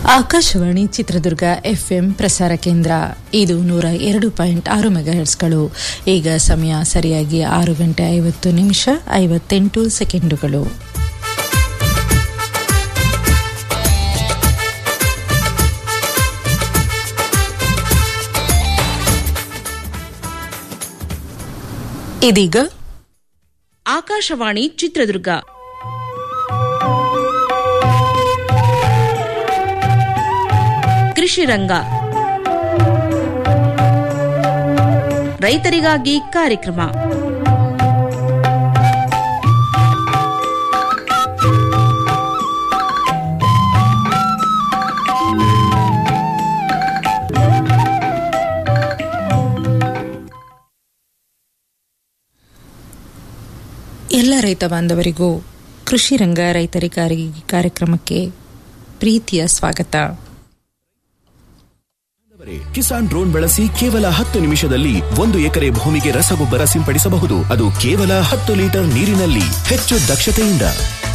Akashvani Chitradurga FM ಪ್ರಸಾರ ಕೇಂದ್ರ ಇದು ನೂರ ಎರಡು ಪಾಯಿಂಟ್ ಆರು ಮೆಗಾಹೆಟ್ಸ್ಗಳು ಈಗ ಸಮಯ ಸರಿಯಾಗಿ ಆರು ಗಂಟೆ ಐವತ್ತು ನಿಮಿಷ ಐವತ್ತೆಂಟು ಸೆಕೆಂಡುಗಳು ಇದೀಗ ಆಕಾಶವಾಣಿ ಚಿತ್ರದುರ್ಗ ಕೃಷಿ ರಂಗ ರೈತರಿಗಾಗಿ ಕಾರ್ಯಕ್ರಮ ಎಲ್ಲ ರೈತ ಬಾಂಧವರಿಗೂ ಕೃಷಿ ರಂಗ ರೈತರಿಗಾಗಿ ಕಾರ್ಯಕ್ರಮಕ್ಕೆ ಪ್ರೀತಿಯ ಸ್ವಾಗತ ಕಿಸಾನ್ ಡ್ರೋನ್ ಬಳಸಿ ಕೇವಲ ಹತ್ತು ನಿಮಿಷದಲ್ಲಿ ಒಂದು ಎಕರೆ ಭೂಮಿಗೆ ರಸಗೊಬ್ಬರ ಸಿಂಪಡಿಸಬಹುದು ಅದು ಕೇವಲ ಹತ್ತು ಲೀಟರ್ ನೀರಿನಲ್ಲಿ ಹೆಚ್ಚು ದಕ್ಷತೆಯಿಂದ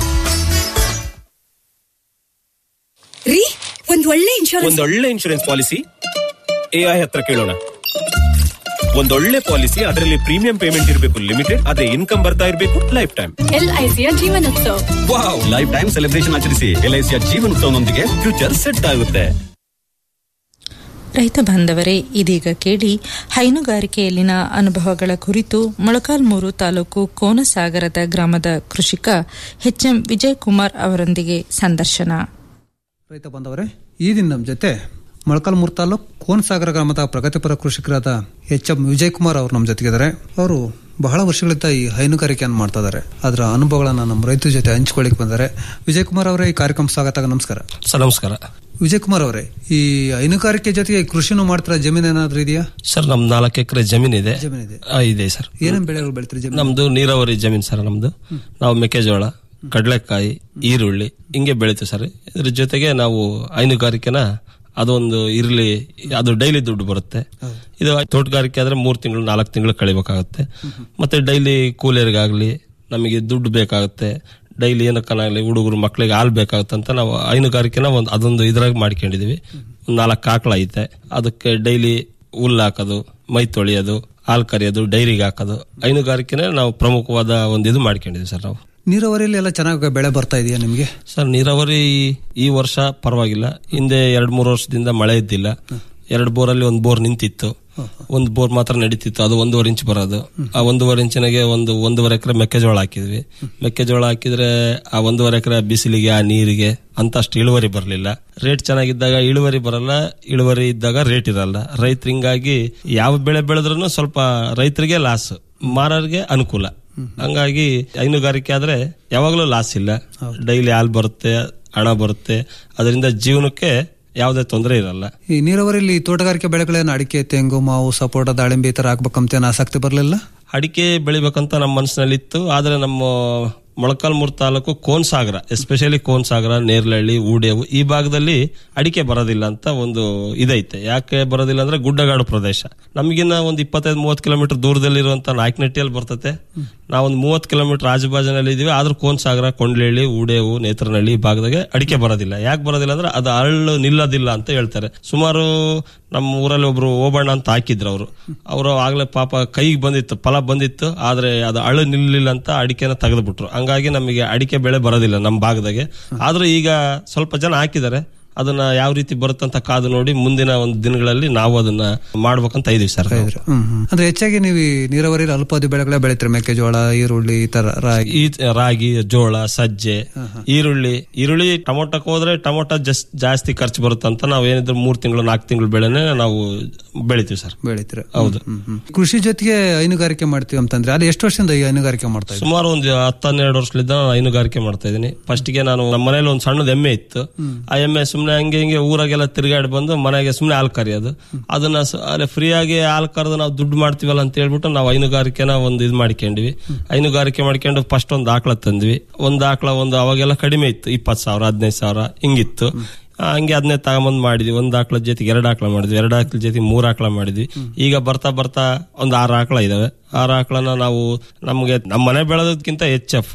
ರೀ ಒಂದ್ ಒಳ್ಳೆ ಇನ್ಶೂರೆನ್ಸ್ ಒಂದೊಳ್ಳೆ ಇನ್ಶೂರೆನ್ಸ್ ಪಾಲಿಸಿ ಎಐ ಹತ್ರ ಕೇಳೋಣ ಒಂದೊಳ್ಳೆ ಪಾಲಿಸಿ ಅದರಲ್ಲಿ ಪ್ರೀಮಿಯಂ ಪೇಮೆಂಟ್ ಇರಬೇಕು ಲಿಮಿಟೆಡ್ ಅದೇ ಇನ್ಕಮ್ ಬರ್ತಾ ಇರಬೇಕು ಲೈಫ್ ಟೈಮ್ ಎಲ್ಐಸಿಯ ಜೀವನೋತ್ಸವ ವಾವ್ ಲೈಫ್ ಟೈಮ್ ಸೆಲೆಬ್ರೇಷನ್ ಆಚರಿಸಿ ಎಲ್ಐಸಿಯ ಜೀವನೋತ್ಸವನೊಂದಿಗೆ ಫ್ಯೂಚರ್ ಸೆಟ್ ಆಗುತ್ತೆ ರೈತ ಬಾಂಧವರೇ ಇದೀಗ ಕೇಳಿ ಹೈನುಗಾರಿಕೆಯಲ್ಲಿನ ಅನುಭವಗಳ ಕುರಿತು ಮೊಳಕಾಲ್ಮೂರು ತಾಲೂಕು ಕೋನಸಾಗರದ ಗ್ರಾಮದ ಕೃಷಿಕ ಎಚ್ಎಂ ವಿಜಯಕುಮಾರ್ ಅವರೊಂದಿಗೆ ಸಂದರ್ಶನ ರೈತ ಬಾಂಧವರೇ ಈ ದಿನ ನಮ್ಮ ಜೊತೆ ಮೊಳಕಾಲ್ಮೂರು ತಾಲೂಕ್ ಕೋನಸಾಗರ ಗ್ರಾಮದ ಪ್ರಗತಿಪರ ಕೃಷಿಕರಾದ ಎಚ್ ಎಂ ವಿಜಯಕುಮಾರ್ ಅವರು ನಮ್ಮ ಜೊತೆಗಿದ್ದಾರೆ ಅವರು ಬಹಳ ವರ್ಷಗಳಿಂದ ಈ ಹೈನುಗಾರಿಕೆಯನ್ನು ಮಾಡ್ತಾ ಇದ್ದಾರೆ ಅದರ ಅನುಭವಗಳನ್ನ ನಮ್ಮ ರೈತರ ಜೊತೆ ಹಂಚ್ಕೊಳ್ಳಿಕ್ ಬಂದರೆ ವಿಜಯಕುಮಾರ್ ಅವರೇ ಈ ಕಾರ್ಯಕ್ರಮ ಸ್ವಾಗತ ನಮಸ್ಕಾರ ಸರ್ ನಮಸ್ಕಾರ ವಿಜಯಕುಮಾರ್ ಅವರೇ ಈ ಹೈನುಗಾರಿಕೆ ಜೊತೆಗೆ ಕೃಷಿನೂ ಮಾಡ್ತಾರ ಜಮೀನು ಏನಾದ್ರೂ ಇದೆಯಾ ಸರ್ ನಮ್ ನಾಲ್ಕು ಎಕರೆ ಜಮೀನ್ ಇದೆ ಜಮೀನಿದೆ ಆ, ಇದೆ ಸರ್ ಏನೇನ್ ಬೆಳೆಗಳು ಬೆಳಿತೀರಿ ಜಮೀನು ನಮ್ದು ನೀರಾವರಿ ಜಮೀನ್ ಸರ್ ನಮ್ದು ನಾವು ಮೆಕ್ಕೆಜೋಳ ಕಡಲೆಕಾಯಿ ಈರುಳ್ಳಿ ಹಿಂಗೆ ಬೆಳಿತೀವಿ ಸರ್ ಇದ್ರ ಜೊತೆಗೆ ನಾವು ಹೈನುಗಾರಿಕೆನ ಅದೊಂದು ಇರ್ಲಿ ಅದು ಡೈಲಿ ದುಡ್ಡು ಬರುತ್ತೆ ಇದು ತೋಟಗಾರಿಕೆ ಆದ್ರೆ ಮೂರ್ ತಿಂಗಳು ನಾಲ್ಕು ತಿಂಗಳು ಕಳಿಬೇಕಾಗುತ್ತೆ ಮತ್ತೆ ಡೈಲಿ ಕೂಲಿಯರಿಗಾಗ್ಲಿ ನಮಗೆ ದುಡ್ಡು ಬೇಕಾಗುತ್ತೆ ಡೈಲಿ ಏನಕ್ಕನಾಗ್ಲಿ ಹುಡುಗರು ಮಕ್ಳಿಗೆ ಹಾಲು ಬೇಕಾಗುತ್ತೆ ಅಂತ ನಾವು ಹೈನುಗಾರಿಕೆನ ಒಂದು ಅದೊಂದು ಇದ್ರಾಗ ಮಾಡ್ಕೊಂಡಿದೀವಿ ಒಂದ್ ನಾಲ್ಕು ಆಕಳ ಐತೆ ಅದಕ್ಕೆ ಡೈಲಿ ಹುಲ್ಲು ಹಾಕೋದು ಮೈ ತೊಳೆಯೋದು ಹಾಲು ಕರಿಯೋದು ಡೈರಿಗೆ ಹಾಕೋದು ಹೈನುಗಾರಿಕೆನೇ ನಾವು ಪ್ರಮುಖವಾದ ಒಂದು ಇದು ಮಾಡ್ಕೊಂಡಿದೀವಿ ಸರ್ ನಾವು ನೀರಾವರಿಯಲ್ಲಿ ಎಲ್ಲ ಚೆನ್ನಾಗಿ ಬೆಳೆ ಬರ್ತಾ ಇದೆಯಾ ನಿಮ್ಗೆ ಸರ್ ನೀರಾವರಿ ಈ ವರ್ಷ ಪರವಾಗಿಲ್ಲ ಹಿಂದೆ ಎರಡ್ ಮೂರು ವರ್ಷದಿಂದ ಮಳೆ ಇದ್ದಿಲ್ಲ ಎರಡು ಬೋರಲ್ಲಿ ಒಂದು ಬೋರ್ ನಿಂತಿತ್ತು ಒಂದು ಬೋರ್ ಮಾತ್ರ ನಡೀತಿತ್ತು ಅದು ಒಂದೂವರೆ ಇಂಚ್ ಬರೋದು ಆ ಒಂದೂವರೆ ಇಂಚಿನಾಗೆ ಒಂದು ಒಂದೂವರೆ ಎಕರೆ ಮೆಕ್ಕೆಜೋಳ ಹಾಕಿದ್ವಿ ಮೆಕ್ಕೆಜೋಳ ಹಾಕಿದ್ರೆ ಆ ಒಂದೂವರೆ ಎಕರೆ ಬಿಸಿಲಿಗೆ ಆ ನೀರಿಗೆ ಅಂತ ಅಷ್ಟು ಇಳುವರಿ ಬರಲಿಲ್ಲ ರೇಟ್ ಚೆನ್ನಾಗಿದ್ದಾಗ ಇಳುವರಿ ಬರಲ್ಲ ಇಳುವರಿ ಇದ್ದಾಗ ರೇಟ್ ಇರಲ್ಲ ರೈತರು ಹಿಂಗಾಗಿ ಯಾವ ಬೆಳೆ ಬೆಳೆದ್ರೂ ಸ್ವಲ್ಪ ರೈತರಿಗೆ ಲಾಸ್ ಮಾರೋರಿಗೆ ಅನುಕೂಲ ಹಂಗಾಗಿ ಹೈನುಗಾರಿಕೆ ಆದ್ರೆ ಯಾವಾಗಲೂ ಲಾಸ್ ಇಲ್ಲ ಡೈಲಿ ಹಾಲು ಬರುತ್ತೆ ಹಣ ಬರುತ್ತೆ ಅದರಿಂದ ಜೀವನಕ್ಕೆ ಯಾವುದೇ ತೊಂದರೆ ಇರಲ್ಲ ಈ ನೀರಾವರಿಯಲ್ಲಿ ತೋಟಗಾರಿಕೆ ಬೆಳೆಗಳೇನು ಅಡಿಕೆ ತೆಂಗು ಮಾವು ಸಪೋಟ ದಾಳಿಂಬೆ ಈ ತರ ಹಾಕ್ಬೇಕಂತ ಏನು ಆಸಕ್ತಿ ಬರಲಿಲ್ಲ ಅಡಿಕೆ ಬೆಳಿಬೇಕಂತ ನಮ್ಮ ಮನಸ್ಸಿನಲ್ಲಿ ಇತ್ತು ಆದ್ರೆ ನಮ್ಮ ಮೊಳಕಾಲ್ಮೂರು ತಾಲೂಕು ಕೋನ್ಸಾಗರ ಎಸ್ಪೆಷಲಿ ಕೋನ್ಸಾಗರ ನೇರ್ಲಹಳ್ಳಿ ಊಡೇವು ಈ ಭಾಗದಲ್ಲಿ ಅಡಿಕೆ ಬರೋದಿಲ್ಲ ಅಂತ ಒಂದು ಇದೈತೆ ಯಾಕೆ ಬರೋದಿಲ್ಲ ಅಂದ್ರೆ ಗುಡ್ಡಗಾಡು ಪ್ರದೇಶ ನಮಗಿನ್ನ ಒಂದು ಇಪ್ಪತ್ತೈದು ಮೂವತ್ತು ಕಿಲೋಮೀಟರ್ ದೂರದಲ್ಲಿರುವಂತ ನಾಯಕನಟ್ಟಿಯಲ್ಲಿ ಬರ್ತತೆ ನಾವೊಂದು ಮೂವತ್ತು ಕಿಲೋಮೀಟರ್ ಆಜುಬಾಜಿನಲ್ಲಿ ಇದೀವಿ ಆದ್ರೂ ಕೋನ್ಸಾಗರ ಕೊಂಡ್ಲಹಳ್ಳಿ ಊಡೇವು ನೇತ್ರನಹಳ್ಳಿ ಈ ಭಾಗದಾಗೆ ಅಡಿಕೆ ಬರೋದಿಲ್ಲ ಯಾಕೆ ಬರೋದಿಲ್ಲ ಅಂದ್ರೆ ಅದು ಅರಳು ನಿಲ್ಲೋದಿಲ್ಲ ಅಂತ ಹೇಳ್ತಾರೆ ಸುಮಾರು ನಮ್ಮ ಊರಲ್ಲಿ ಒಬ್ರು ಓಬಣ್ಣ ಅಂತ ಹಾಕಿದ್ರು ಅವರು ಅವರು ಆಗ್ಲೇ ಪಾಪ ಕೈಗೆ ಬಂದಿತ್ತು ಫಲ ಬಂದಿತ್ತು ಆದ್ರೆ ಅದು ಅಳು ನಿಲ್ಲಿಲ್ಲ ಅಂತ ಅಡಿಕೆನ ತೆಗೆದ್ಬಿಟ್ರು ಹಂಗಾಗಿ ನಮಗೆ ಅಡಿಕೆ ಬೆಳೆ ಬರೋದಿಲ್ಲ ನಮ್ಮ ಭಾಗದಾಗೆ ಆದ್ರೂ ಈಗ ಸ್ವಲ್ಪ ಜನ ಹಾಕಿದ್ದಾರೆ ಅದನ್ನ ಯಾವ ರೀತಿ ಬರುತ್ತಂತ ಕಾದು ನೋಡಿ ಮುಂದಿನ ಒಂದು ದಿನಗಳಲ್ಲಿ ನಾವು ಅದನ್ನ ಮಾಡ್ಬೇಕಂತ ಇದೀವಿ ಸರ್ ನಾವು. ಹ್ಮ್ ಹ್ಮ್. ಅಂದ್ರೆ ಹೆಚ್ಚಾಗಿ ನೀವು ಈ ನೀರಾವರಿಯಲ್ಲಿ ಅಲ್ಪಾವಧಿ ಬೆಳೆಗಳೇ ಬೆಳಿತೀರಿ ಮೆಕ್ಕೆಜೋಳ ಈರುಳ್ಳಿ ಈ ತರ ರಾಗಿ ಈ ರಾಗಿ ಜೋಳ ಸಜ್ಜೆ ಈರುಳ್ಳಿ ಈರುಳ್ಳಿ ಟೊಮೊಟೊಕ್ಕೆ ಹೋದ್ರೆ ಟೊಮೊಟೊ ಜಸ್ಟ್ ಜಾಸ್ತಿ ಖರ್ಚು ಬರುತ್ತಂತ ನಾವು ಏನಿದ್ರು ಮೂರ್ ತಿಂಗಳು ನಾಲ್ಕು ತಿಂಗಳು ಬೆಳೆನೆ ನಾವು ಬೆಳಿತೀವಿ ಸರ್ ಬೆಳಿತೀರ ಹೌದು ಹ್ಮ್ ಹ್ಮ್. ಕೃಷಿ ಜೊತೆಗೆ ಹೈನುಗಾರಿಕೆ ಮಾಡ್ತೀವಿ ಅಂತಂದ್ರೆ ಅದು ಎಷ್ಟು ವರ್ಷದಿಂದ ಈ ಹೈನುಗಾರಿಕೆ ಮಾಡ್ತಾ ಇದ್ದೀವಿ ಸುಮಾರು ಒಂದು ಹತ್ತು ಹನ್ನೆರಡು ವರ್ಷಗಳಿಂದ ನಾನು ಹೈನುಗಾರಿಕೆ ಮಾಡ್ತಾ ಇದ್ದೀನಿ ಫಸ್ಟ್ಗೆ ನಾನು ನಮ್ಮ ಮನೇಲಿ ಒಂದು ಸಣ್ಣದ ಎಮ್ಮೆ ಇತ್ತು ಆ ಎಮ್ಮೆ ಸುಮ್ಮನೆ ಹಂಗೆ ಹಿಂಗೆ ಊರಾಗೆಲ್ಲ ತಿರುಗಾಡಿ ಬಂದು ಮನೆಗೆ ಸುಮ್ಮನೆ ಹಾಲು ಕರಿಯೋದು ಅದನ್ನ ಸ- ಅಲ್ಲೇ ಫ್ರೀಯಾಗಿ ಹಾಲು ಕರೆದು ನಾವು ದುಡ್ಡು ಮಾಡ್ತೀವಲ್ಲ ಅಂತ ಹೇಳ್ಬಿಟ್ಟು ನಾವು ಹೈನುಗಾರಿಕೆನ ಒಂದು ಇದು ಮಾಡ್ಕೊಂಡಿವಿ ಹೈನುಗಾರಿಕೆ ಮಾಡ್ಕೊಂಡು ಫಸ್ಟ್ ಒಂದು ಆಕಳ ತಂದ್ವಿ ಒಂದು ಆಕಳ ಒಂದು ಅವಾಗೆಲ್ಲ ಕಡಿಮೆ ಇತ್ತು ಇಪ್ಪತ್ತು ಸಾವಿರ ಹದಿನೈದು ಸಾವಿರ ಹಿಂಗಿತ್ತು ಆ, ಹಂಗೆ ಅದನ್ನೇ ತಗೊಂಬಂದ್ ಮಾಡಿದ್ವಿ ಒಂದ್ ಆಕಳ ಜೊತೆಗೆ ಎರಡು ಆಕಳ ಮಾಡಿದ್ವಿ ಎರಡು ಆಕಳ ಜೊತೆಗೆ ಮೂರ್ ಆಕಳ ಮಾಡಿದ್ವಿ ಈಗ ಬರ್ತಾ ಬರ್ತಾ ಒಂದ್ ಆರು ಆಕಳ ಇದಾವೆ ಆರು ಆಕಳನ ನಾವು ನಮ್ಗೆ ನಮ್ಮ ಮನೆ ಬೆಳೆದಕ್ಕಿಂತ ಎಚ್ ಎಫ್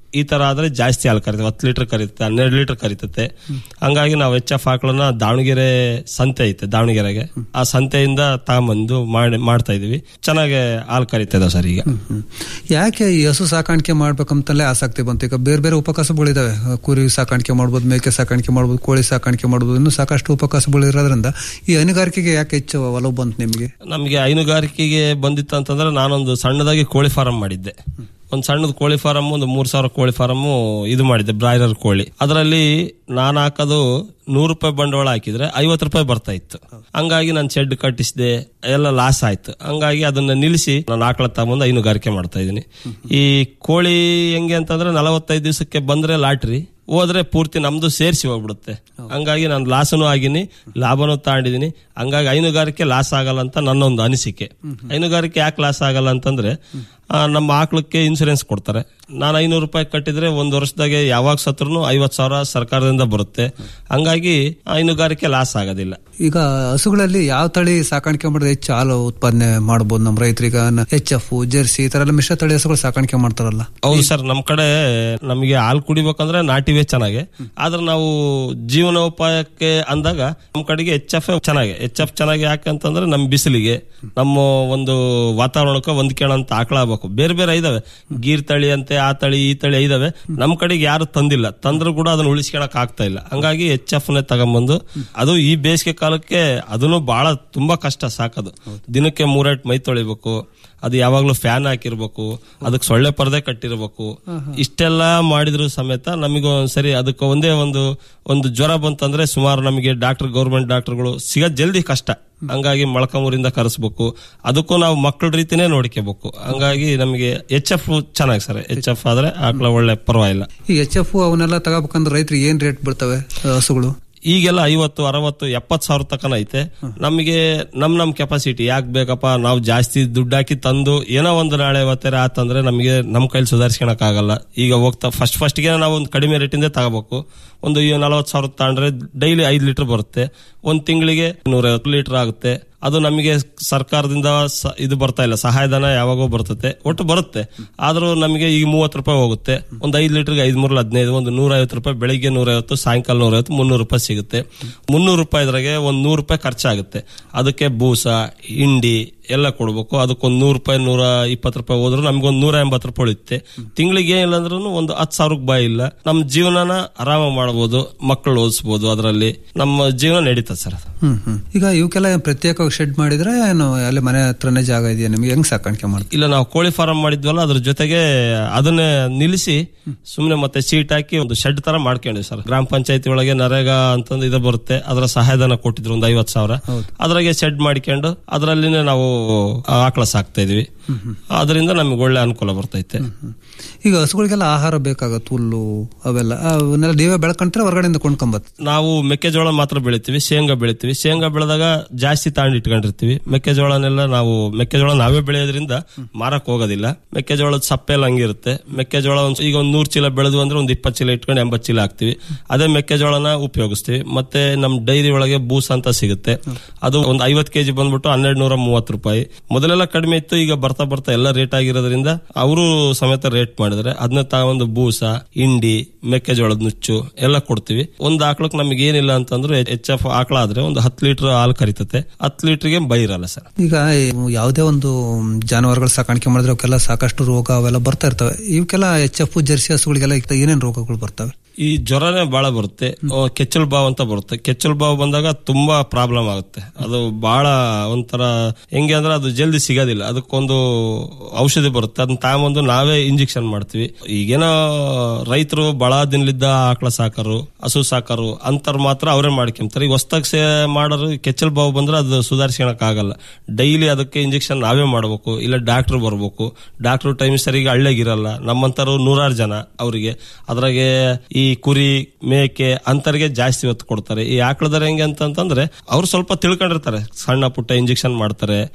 ಈ ತರ ಆದ್ರೆ ಜಾಸ್ತಿ ಹಾಲು ಕರಿತವೆ ಹತ್ತು ಲೀಟರ್ ಕರೀತದೆ ಹನ್ನೆರಡು ಲೀಟರ್ ಕರಿತತೆ ಹಂಗಾಗಿ ನಾವು ಎಚ್ ಎಫ್ ಆಕಳನ್ನ ದಾವಣಗೆರೆ ಸಂತೆ ಐತೆ ದಾವಣಗೆರೆಗೆ ಆ ಸಂತೆಯಿಂದ ತಗೊಂಬಂದು ಮಾಡಿ ಮಾಡ್ತಾ ಇದೀವಿ ಚೆನ್ನಾಗಿ ಹಾಲು ಕರಿತದ ಸರ್ ಈಗ ಹ್ಮ್. ಯಾಕೆ ಈ ಹಸು ಸಾಕಾಣಿಕೆ ಮಾಡ್ಬೇಕಂತಲೇ ಆಸಕ್ತಿ ಬಂತು ಈಗ ಬೇರೆ ಬೇರೆ ಉಪಕಸಬುಗಳಿದಾವೆ ಕುರಿ ಸಾಕಾಣಿಕೆ ಮಾಡ್ಬೋದು ಮೇಕೆ ಸಾಕಾಣಿಕೆ ಮಾಡ್ಬೋದು ಕೋಳಿ ಸಾಕಾಣಿಕೆ ಮಾಡ್ಬೋದು ಇನ್ನು ಸಾಕಷ್ಟು ಉಪಕಸಬುಗಳು ಇರೋದ್ರಿಂದ ಈ ಹೈನುಗಾರಿಕೆಗೆ ಯಾಕೆ ಹೆಚ್ಚು ಒಲವು ಬಂತು ನಿಮಗೆ ನಮಗೆ ಹೈನುಗಾರಿಕೆಗೆ ಬಂದಿತ್ತು ಅಂತಂದ್ರೆ ನಾನೊಂದು ಸಣ್ಣದಾಗಿ ಕೋಳಿ ಫಾರಂ ಮಾಡಿದ್ದೆ ಒಂದು ಸಣ್ಣದ ಕೋಳಿ ಫಾರಂ ಒಂದು ಮೂರ್ ಸಾವಿರ ಕೋಳಿ ಫಾರಂ ಇದು ಮಾಡಿದ್ದೆ ಬ್ರಾಯ್ಲರ್ ಕೋಳಿ ಅದರಲ್ಲಿ ನಾನು ಹಾಕೋದು ನೂರು ರೂಪಾಯಿ ಬಂಡವಾಳ ಹಾಕಿದ್ರೆ ಐವತ್ತು ರೂಪಾಯಿ ಬರ್ತಾ ಇತ್ತು ಹಂಗಾಗಿ ನಾನು ಶೆಡ್ ಕಟ್ಟಿಸಿದೆ ಎಲ್ಲ ಲಾಸ್ ಆಯ್ತು ಹಂಗಾಗಿ ಅದನ್ನ ನಿಲ್ಲಿಸಿ ನಾನು ಆಕಳ ತಗೊಂಬಂದು ಹೈನುಗಾರಿಕೆ ಮಾಡ್ತಾ ಇದ್ದೀನಿ ಈ ಕೋಳಿ ಹೆಂಗೆ ಅಂತಂದ್ರೆ ನಲವತ್ತೈದು ದಿವಸಕ್ಕೆ ಬಂದ್ರೆ ಲಾಟ್ರಿ ಹೋದ್ರೆ ಪೂರ್ತಿ ನಮ್ದು ಸೇರಿಸಿ ಹೋಗ್ಬಿಡುತ್ತೆ ಹಂಗಾಗಿ ನಾನು ಲಾಸನು ಆಗಿನಿ ಲಾಭನೂ ತಗೊಂಡಿದ್ದೀನಿ ಹಂಗಾಗಿ ಹೈನುಗಾರಿಕೆ ಲಾಸ್ ಆಗಲ್ಲ ಅಂತ ನನ್ನೊಂದು ಅನಿಸಿಕೆ ಹೈನುಗಾರಿಕೆ ಯಾಕೆ ಲಾಸ್ ಆಗಲ್ಲ ಅಂತಂದ್ರೆ ಆ, ನಮ್ಮ ಆಕಳಕ್ಕೆ ಇನ್ಸೂರೆನ್ಸ್ ಕೊಡ್ತಾರೆ ನಾನು ಐನೂರು ರೂಪಾಯಿ ಕಟ್ಟಿದ್ರೆ ಒಂದು ವರ್ಷದಾಗೆ ಯಾವಾಗ ಸತ್ರು ಐವತ್ತು ಸಾವಿರ ಸರ್ಕಾರದಿಂದ ಬರುತ್ತೆ ಹಂಗಾಗಿ ಹೈನುಗಾರಿಕೆ ಲಾಸ್ ಆಗೋದಿಲ್ಲ ಈಗ ಹಸುಗಳಲ್ಲಿ ಯಾವ ತಳಿ ಸಾಕಾಣಿಕೆ ಮಾಡಿದ್ರೆ ಹೆಚ್ಚು ಹಾಲು ಉತ್ಪಾದನೆ ಮಾಡಬಹುದು ನಮ್ಮ ರೈತರೀಗ ಎಚ್ ಎಫ್ ಜೆರ್ಸಿ ಈ ತರ ಎಲ್ಲ ಮಿಶ್ರ ತಳಿ ಹಸುಗಳು ಸಾಕಾಣಿಕೆ ಮಾಡ್ತಾರಲ್ಲ ಹೌದು ಸರ್ ನಮ್ ಕಡೆ ನಮಗೆ ಹಾಲು ಕುಡಿಬೇಕಂದ್ರೆ ನಾಟಿವೆ ಚೆನ್ನಾಗೆ ಆದ್ರೆ ನಾವು ಜೀವನೋಪಾಯಕ್ಕೆ ಅಂದಾಗ ನಮ್ ಕಡೆಗೆ ಎಚ್ ಎಫ್ ಚೆನ್ನಾಗಿ ಎಚ್ ಎಫ್ ಚೆನ್ನಾಗಿ ಯಾಕಂತಂದ್ರೆ ನಮ್ ಬಿಸಿಲಿಗೆ ನಮ್ಮ ಒಂದು ವಾತಾವರಣಕ್ಕೆ ಹೊಂದ್ಕೊಳ್ಳೋಂತ ಆಕಳ ಆಗ್ಬೇಕು ಬೇರೆ ಬೇರೆ ಇದಾವೆ ಗೀರ್ ತಳಿ ಅಂತೆ ಆ ತಳಿ ಈ ತಳಿ ಇದಾವೆ ನಮ್ ಕಡೆಗೆ ಯಾರು ತಂದಿಲ್ಲ ತಂದ್ರು ಕೂಡ ಅದನ್ನ ಉಳಿಸ್ಕೊಳಕ್ ಆಗ್ತಾ ಇಲ್ಲ ಹಂಗಾಗಿ ಎಚ್ ಎಫ್ ನೇ ತಗೊಂಬಂದು ಅದು ಈ ಬೇಸಿಗೆ ಕಾಲಕ್ಕೆ ಅದನ್ನು ಬಹಳ ತುಂಬಾ ಕಷ್ಟ ಸಾಕೋದು ದಿನಕ್ಕೆ ಮೂರೇಟ್ ಮೈ ತೊಳಿಬೇಕು ಅದು ಯಾವಾಗ್ಲೂ ಫ್ಯಾನ್ ಹಾಕಿರ್ಬೇಕು ಅದಕ್ಕೆ ಸೊಳ್ಳೆ ಪರದೆ ಕಟ್ಟಿರ್ಬೇಕು ಇಷ್ಟೆಲ್ಲ ಮಾಡಿದ್ರು ಸಮೇತ ನಮಗೆ ಒಂದ್ಸರಿ ಅದಕ್ಕೆ ಒಂದೇ ಒಂದು ಒಂದು ಜ್ವರ ಬಂತಂದ್ರೆ ಸುಮಾರು ನಮಗೆ ಡಾಕ್ಟರ್ ಗೌರ್ಮೆಂಟ್ ಡಾಕ್ಟರ್ಗಳು ಸಿಗೋದ್ ಜಲ್ದಿ ಕಷ್ಟ ಹಂಗಾಗಿ ಮೊಳಕಾಮೂರಿಂದ ಕರೆಸ್ಬೇಕು ಅದಕ್ಕೂ ನಾವು ಮಕ್ಕಳ ರೀತಿನೇ ನೋಡ್ಕೋಬೇಕು ಹಂಗಾಗಿ ನಮಗೆ ಎಚ್ ಎಫ್ ಚೆನ್ನಾಗಿ ಸರ್ ಎಚ್ ಎಫ್ ಆದ್ರೆ ಆಕಳ ಒಳ್ಳೆ ಪರವಾಗಿಲ್ಲ ಈ ಎಚ್ ಎಫ್ ಅವನ್ನೆಲ್ಲ ತಗೋಬೇಕಂದ್ರೆ ರೈತರಿಗೆ ಏನ್ ರೇಟ್ ಬೀಳ್ತವೆ ಆ, ಹಸುಗಳು ಈಗೆಲ್ಲ ಐವತ್ತು ಅರವತ್ತು ಎಪ್ಪತ್ ಸಾವಿರ ತಕನ ಐತೆ ನಮಗೆ ನಮ್ ನಮ್ ಕೆಪಾಸಿಟಿ ಯಾಕೆ ಬೇಕಪ್ಪ ನಾವು ಜಾಸ್ತಿ ದುಡ್ಡು ಹಾಕಿ ತಂದು ಏನೋ ಒಂದು ನಾಳೆ ಇವತ್ತೇರ ಆತಂದ್ರೆ ನಮಗೆ ನಮ್ ಕೈಲಿ ಸುಧಾರಿಸ್ಕೊಳಕ್ ಆಗಲ್ಲ ಈಗ ಹೋಗ್ತಾ ಫಸ್ಟ್ ಫಸ್ಟ್ಗೆ ನಾವು ಒಂದು ಕಡಿಮೆ ರೇಟಿಂದ ತಗೋಬೇಕು ಒಂದು ನಲವತ್ತು ಸಾವಿರ ತಗೊಂಡ್ರೆ ಡೈಲಿ ಐದು ಲೀಟರ್ ಬರುತ್ತೆ ಒಂದ್ ತಿಂಗಳಿಗೆ ನೂರೈವತ್ತು ಲೀಟರ್ ಆಗುತ್ತೆ ಅದು ನಮಗೆ ಸರ್ಕಾರದಿಂದ ಸ- ಇದು ಬರ್ತಾ ಇಲ್ಲ ಸಹಾಯಧನ ಯಾವಾಗೋ ಬರ್ತತೆ ಒಟ್ಟು ಬರುತ್ತೆ ಆದ್ರೂ ನಮಗೆ ಈಗ ಮೂವತ್ತು ರೂಪಾಯಿ ಹೋಗುತ್ತೆ ಒಂದು ಐದು ಲೀಟರ್ಗೆ ಐದು ಮೂರಲ್ಲಿ ಹದಿನೈದು ಒಂದು ನೂರ ಐವತ್ತು ರೂಪಾಯಿ ಬೆಳಿಗ್ಗೆ ನೂರೈವತ್ತು ಸಾಯಂಕಾಲ ನೂರೈವತ್ತು ಮುನ್ನೂರು ರೂಪಾಯಿ ಸಿಗುತ್ತೆ ಮುನ್ನೂರು ರೂಪಾಯಿ ಇದ್ರಾಗೆ ಒಂದು ನೂರು ರೂಪಾಯಿ ಖರ್ಚಾಗುತ್ತೆ ಅದಕ್ಕೆ ಬೂಸ ಹಿಂಡಿ ಎಲ್ಲ ಕೊಡ್ಬೇಕು ಅದಕ್ಕೊಂದು ನೂರು ರೂಪಾಯಿ ನೂರ ಇಪ್ಪತ್ತು ರೂಪಾಯಿ ಹೋದ್ರು ನಮ್ಗೊಂದು ನೂರ ಎಂಬತ್ತು ರೂಪಾಯಿ ಉಳಿಯುತ್ತೆ ತಿಂಗಳಿಗೆ ಏನಿಲ್ಲ ಅಂದ್ರೂ ಒಂದು ಹತ್ತು ಸಾವಿರಕ್ಕೆ ಬಾಯಿ ಇಲ್ಲ ನಮ್ಮ ಜೀವನನ ಆರಾಮ ಮಾಡಬಹುದು ಮಕ್ಕಳು ಓದಿಸ್ಬೋದು ಅದರಲ್ಲಿ ನಮ್ಮ ಜೀವನ ನಡೀತದೆ ಸರ್ ಅದು ಹ್ಮ್ ಹ್ಮ್ ಈಗ ಇವಕ್ಕೆಲ್ಲ ಪ್ರತ್ಯೇಕವಾಗಿ ಶೆಡ್ ಮಾಡಿದ್ರೆ ಏನು ಅಲ್ಲಿ ಮನೆ ಹತ್ರನೇ ಜಾಗ ಇದೆಯಾ ನಿಮ್ಗೆ ಹೆಂಗ್ ಸಾಕಾಣಿಕೆ ಮಾಡ್ತೀವಿ ಇಲ್ಲ ನಾವು ಕೋಳಿ ಫಾರಂ ಮಾಡಿದ್ವಲ್ಲ ಅದ್ರ ಜೊತೆಗೆ ಅದನ್ನೇ ನಿಲ್ಲಿಸಿ ಸುಮ್ನೆ ಮತ್ತೆ ಸೀಟ್ ಹಾಕಿ ಒಂದು ಶೆಡ್ ತರ ಮಾಡ್ಕೊಂಡಿವಿ ಸರ್ ಗ್ರಾಮ ಪಂಚಾಯತಿ ಒಳಗೆ ನರೇಗಾ ಅಂತಂದು ಇದು ಬರುತ್ತೆ ಅದರ ಸಹಾಯಧನ ಕೊಟ್ಟಿದ್ರು ಒಂದು ಐವತ್ ಸಾವಿರ ಅದ್ರಾಗೆ ಶೆಡ್ ಮಾಡ್ಕೊಂಡು ಅದರಲ್ಲಿನೇ ನಾವು ಆಕಳ ಸಾಕ್ತಾ ಇದೀವಿ ಅದರಿಂದ ನಮ್ಗೆ ಒಳ್ಳೆ ಅನುಕೂಲ ಬರ್ತೈತೆ ಈಗ ಹಸುಗಳಿಗೆಲ್ಲ ಆಹಾರ ಬೇಕಾಗತ್ತೆ ಹುಲ್ಲು ಅವೆಲ್ಲ ಅವನ್ನೆಲ್ಲ ನೀವೇ ಬೆಳ್ಕೊಂಡ್ರೆ ಹೊರಗಡೆಯಿಂದ ಕೊಂಡ್ಕೊಂಬತ್ ನಾವು ಮೆಕ್ಕೆಜೋಳ ಮಾತ್ರ ಬೆಳಿತೀವಿ ಶೇಂಗಾ ಬೆಳಿತೀವಿ ಶೇಂಗಾ ಬೆಳೆದಾಗ ಜಾಸ್ತಿ ತಾಂಡ್ ಇಟ್ಕೊಂಡಿರ್ತೀವಿ ಮೆಕ್ಕೆಜೋಳನೆಲ್ಲ ನಾವು ಮೆಕ್ಕೆಜೋಳ ನಾವೇ ಬೆಳೆಯೋದ್ರಿಂದ ಮಾರಕ್ ಹೋಗೋದಿಲ್ಲ ಮೆಕ್ಕೆಜೋಳದ ಸಪ್ಪೆ ಎಲ್ಲ ಹಂಗಿರುತ್ತೆ ಮೆಕ್ಕೆಜೋಳ ಒಂದ್ ಈಗ ಒಂದ್ ನೂರ್ ಚೀಲ ಬೆಳೆದು ಅಂದ್ರೆ ಒಂದ್ ಇಪ್ಪತ್ತು ಚೀಲ ಇಟ್ಕೊಂಡು ಎಂಬತ್ತು ಚೀಲ ಹಾಕ್ತಿವಿ ಅದೇ ಮೆಕ್ಕೆಜೋಳನ ಉಪಯೋಗಿಸ್ತೀವಿ ಮತ್ತೆ ನಮ್ ಡೈರಿ ಒಳಗೆ ಬೂಸ್ ಅಂತ ಸಿಗುತ್ತೆ ಅದು ಒಂದು ಐವತ್ತು ಕೆಜಿ ಬಂದ್ಬಿಟ್ಟು ಹನ್ನೆರಡು ನೂರ ಮೂವತ್ತು ರೂಪಾಯಿ ಮೊದಲೆಲ್ಲ ಕಡಿಮೆ ಇತ್ತು ಈಗ ಬರ್ತಾ ಬರ್ತಾ ಎಲ್ಲ ರೇಟ್ ಆಗಿರೋದ್ರಿಂದ ಅವರು ಸಮೇತ ರೇಟ್ ಮಾಡಿದ್ರೆ ಅದನ್ನ ತಗೊಂಡು ಬೂಸ ಹಿಂಡಿ ಮೆಕ್ಕೆಜೋಳದ ನುಚ್ಚು ಎಲ್ಲ ಕೊಡ್ತೀವಿ ಒಂದು ಆಕಳಕ್ಕೆ ನಮಗೆ ಏನಿಲ್ಲ ಅಂತಂದ್ರೆ ಎಚ್ ಎಫ್ ಆಕಳ ಆದ್ರೆ ಒಂದು ಹತ್ತು ಲೀಟರ್ ಹಾಲು ಕರಿತತೆ ಹತ್ತು ಲೀಟರ್ಗೆ ಬೈರಲ್ಲ ಸರ್ ಈಗ ಯಾವುದೇ ಒಂದು ಜಾನುವಾರುಗಳು ಸಾಕಾಣಿಕೆ ಮಾಡಿದ್ರೆ ಅವಕ್ಕೆಲ್ಲ ಸಾಕಷ್ಟು ರೋಗ ಅವೆಲ್ಲ ಬರ್ತಾ ಇರ್ತವೆ ಇವಕ್ಕೆಲ್ಲ ಎಚ್ ಎಫ್ ಜರ್ಸಿ ಹಸುಗಳಿಗೆಲ್ಲ ಏನೇನು ರೋಗಗಳು ಬರ್ತವೆ ಈ ಜ್ವರನೇ ಬಹಳ ಬರುತ್ತೆ ಆ, ಕೆಚ್ಚಲು ಬಾವು ಅಂತ ಬರುತ್ತೆ ಕೆಚ್ಚಲು ಬಾವು ಬಂದಾಗ ತುಂಬಾ ಪ್ರಾಬ್ಲಮ್ ಆಗುತ್ತೆ ಅದು ಬಹಳ ಒಂಥರ ಹೆಂಗೆ ಅಂದ್ರೆ ಅದು ಜಲ್ದಿ ಸಿಗೋದಿಲ್ಲ ಅದಕ್ಕೊಂದು ಔಷಧಿ ಬರುತ್ತೆ ಅದನ್ನ ತಗೊಂಬಂದು ನಾವೇ ಇಂಜೆಕ್ಷನ್ ಮಾಡ್ತೀವಿ ಈಗೇನೋ ರೈತರು ಬಹಳ ದಿನಲಿದ್ದ ಆಕಳ ಸಾಕರು ಹಸು ಸಾಕರು ಅಂತರ್ ಮಾತ್ರ ಅವರೇ ಮಾಡ್ಕೊಂತಾರೆ ಈಗ ಹೊಸ್ದಾಗ್ ಸೇ ಮಾಡೋರು ಕೆಚ್ಚಲು ಬಾವು ಬಂದ್ರೆ ಅದು ಸುಧಾರಿಸ್ಕೊಳಕ್ ಆಗಲ್ಲ ಡೈಲಿ ಅದಕ್ಕೆ ಇಂಜೆಕ್ಷನ್ ನಾವೇ ಮಾಡಬೇಕು ಇಲ್ಲ ಡಾಕ್ಟರ್ ಬರ್ಬೇಕು ಡಾಕ್ಟರ್ ಟೈಮ್ ಸರಿಗೆ ಹಳ್ಳಿಯಾಗಿರಲ್ಲ ನಮ್ಮಂತರು ನೂರಾರು ಜನ ಅವರಿಗೆ ಅದ್ರಾಗೆ ಈ ಕುರಿ ಮೇಕೆ ಅಂತರಿಗೆ ಜಾಸ್ತಿ ಒತ್ತು ಕೊಡ್ತಾರೆ ಈ ಆಕಳದರ ಹೆಂಗೆ ಅಂತಂತಂದ್ರೆ ಅವ್ರು ಸ್ವಲ್ಪ ತಿಳ್ಕೊಂಡಿರ್ತಾರೆ ಸಣ್ಣ ಪುಟ್ಟ ಇಂಜೆಕ್ಷನ್ ಮಾಡ್ತಾರೆ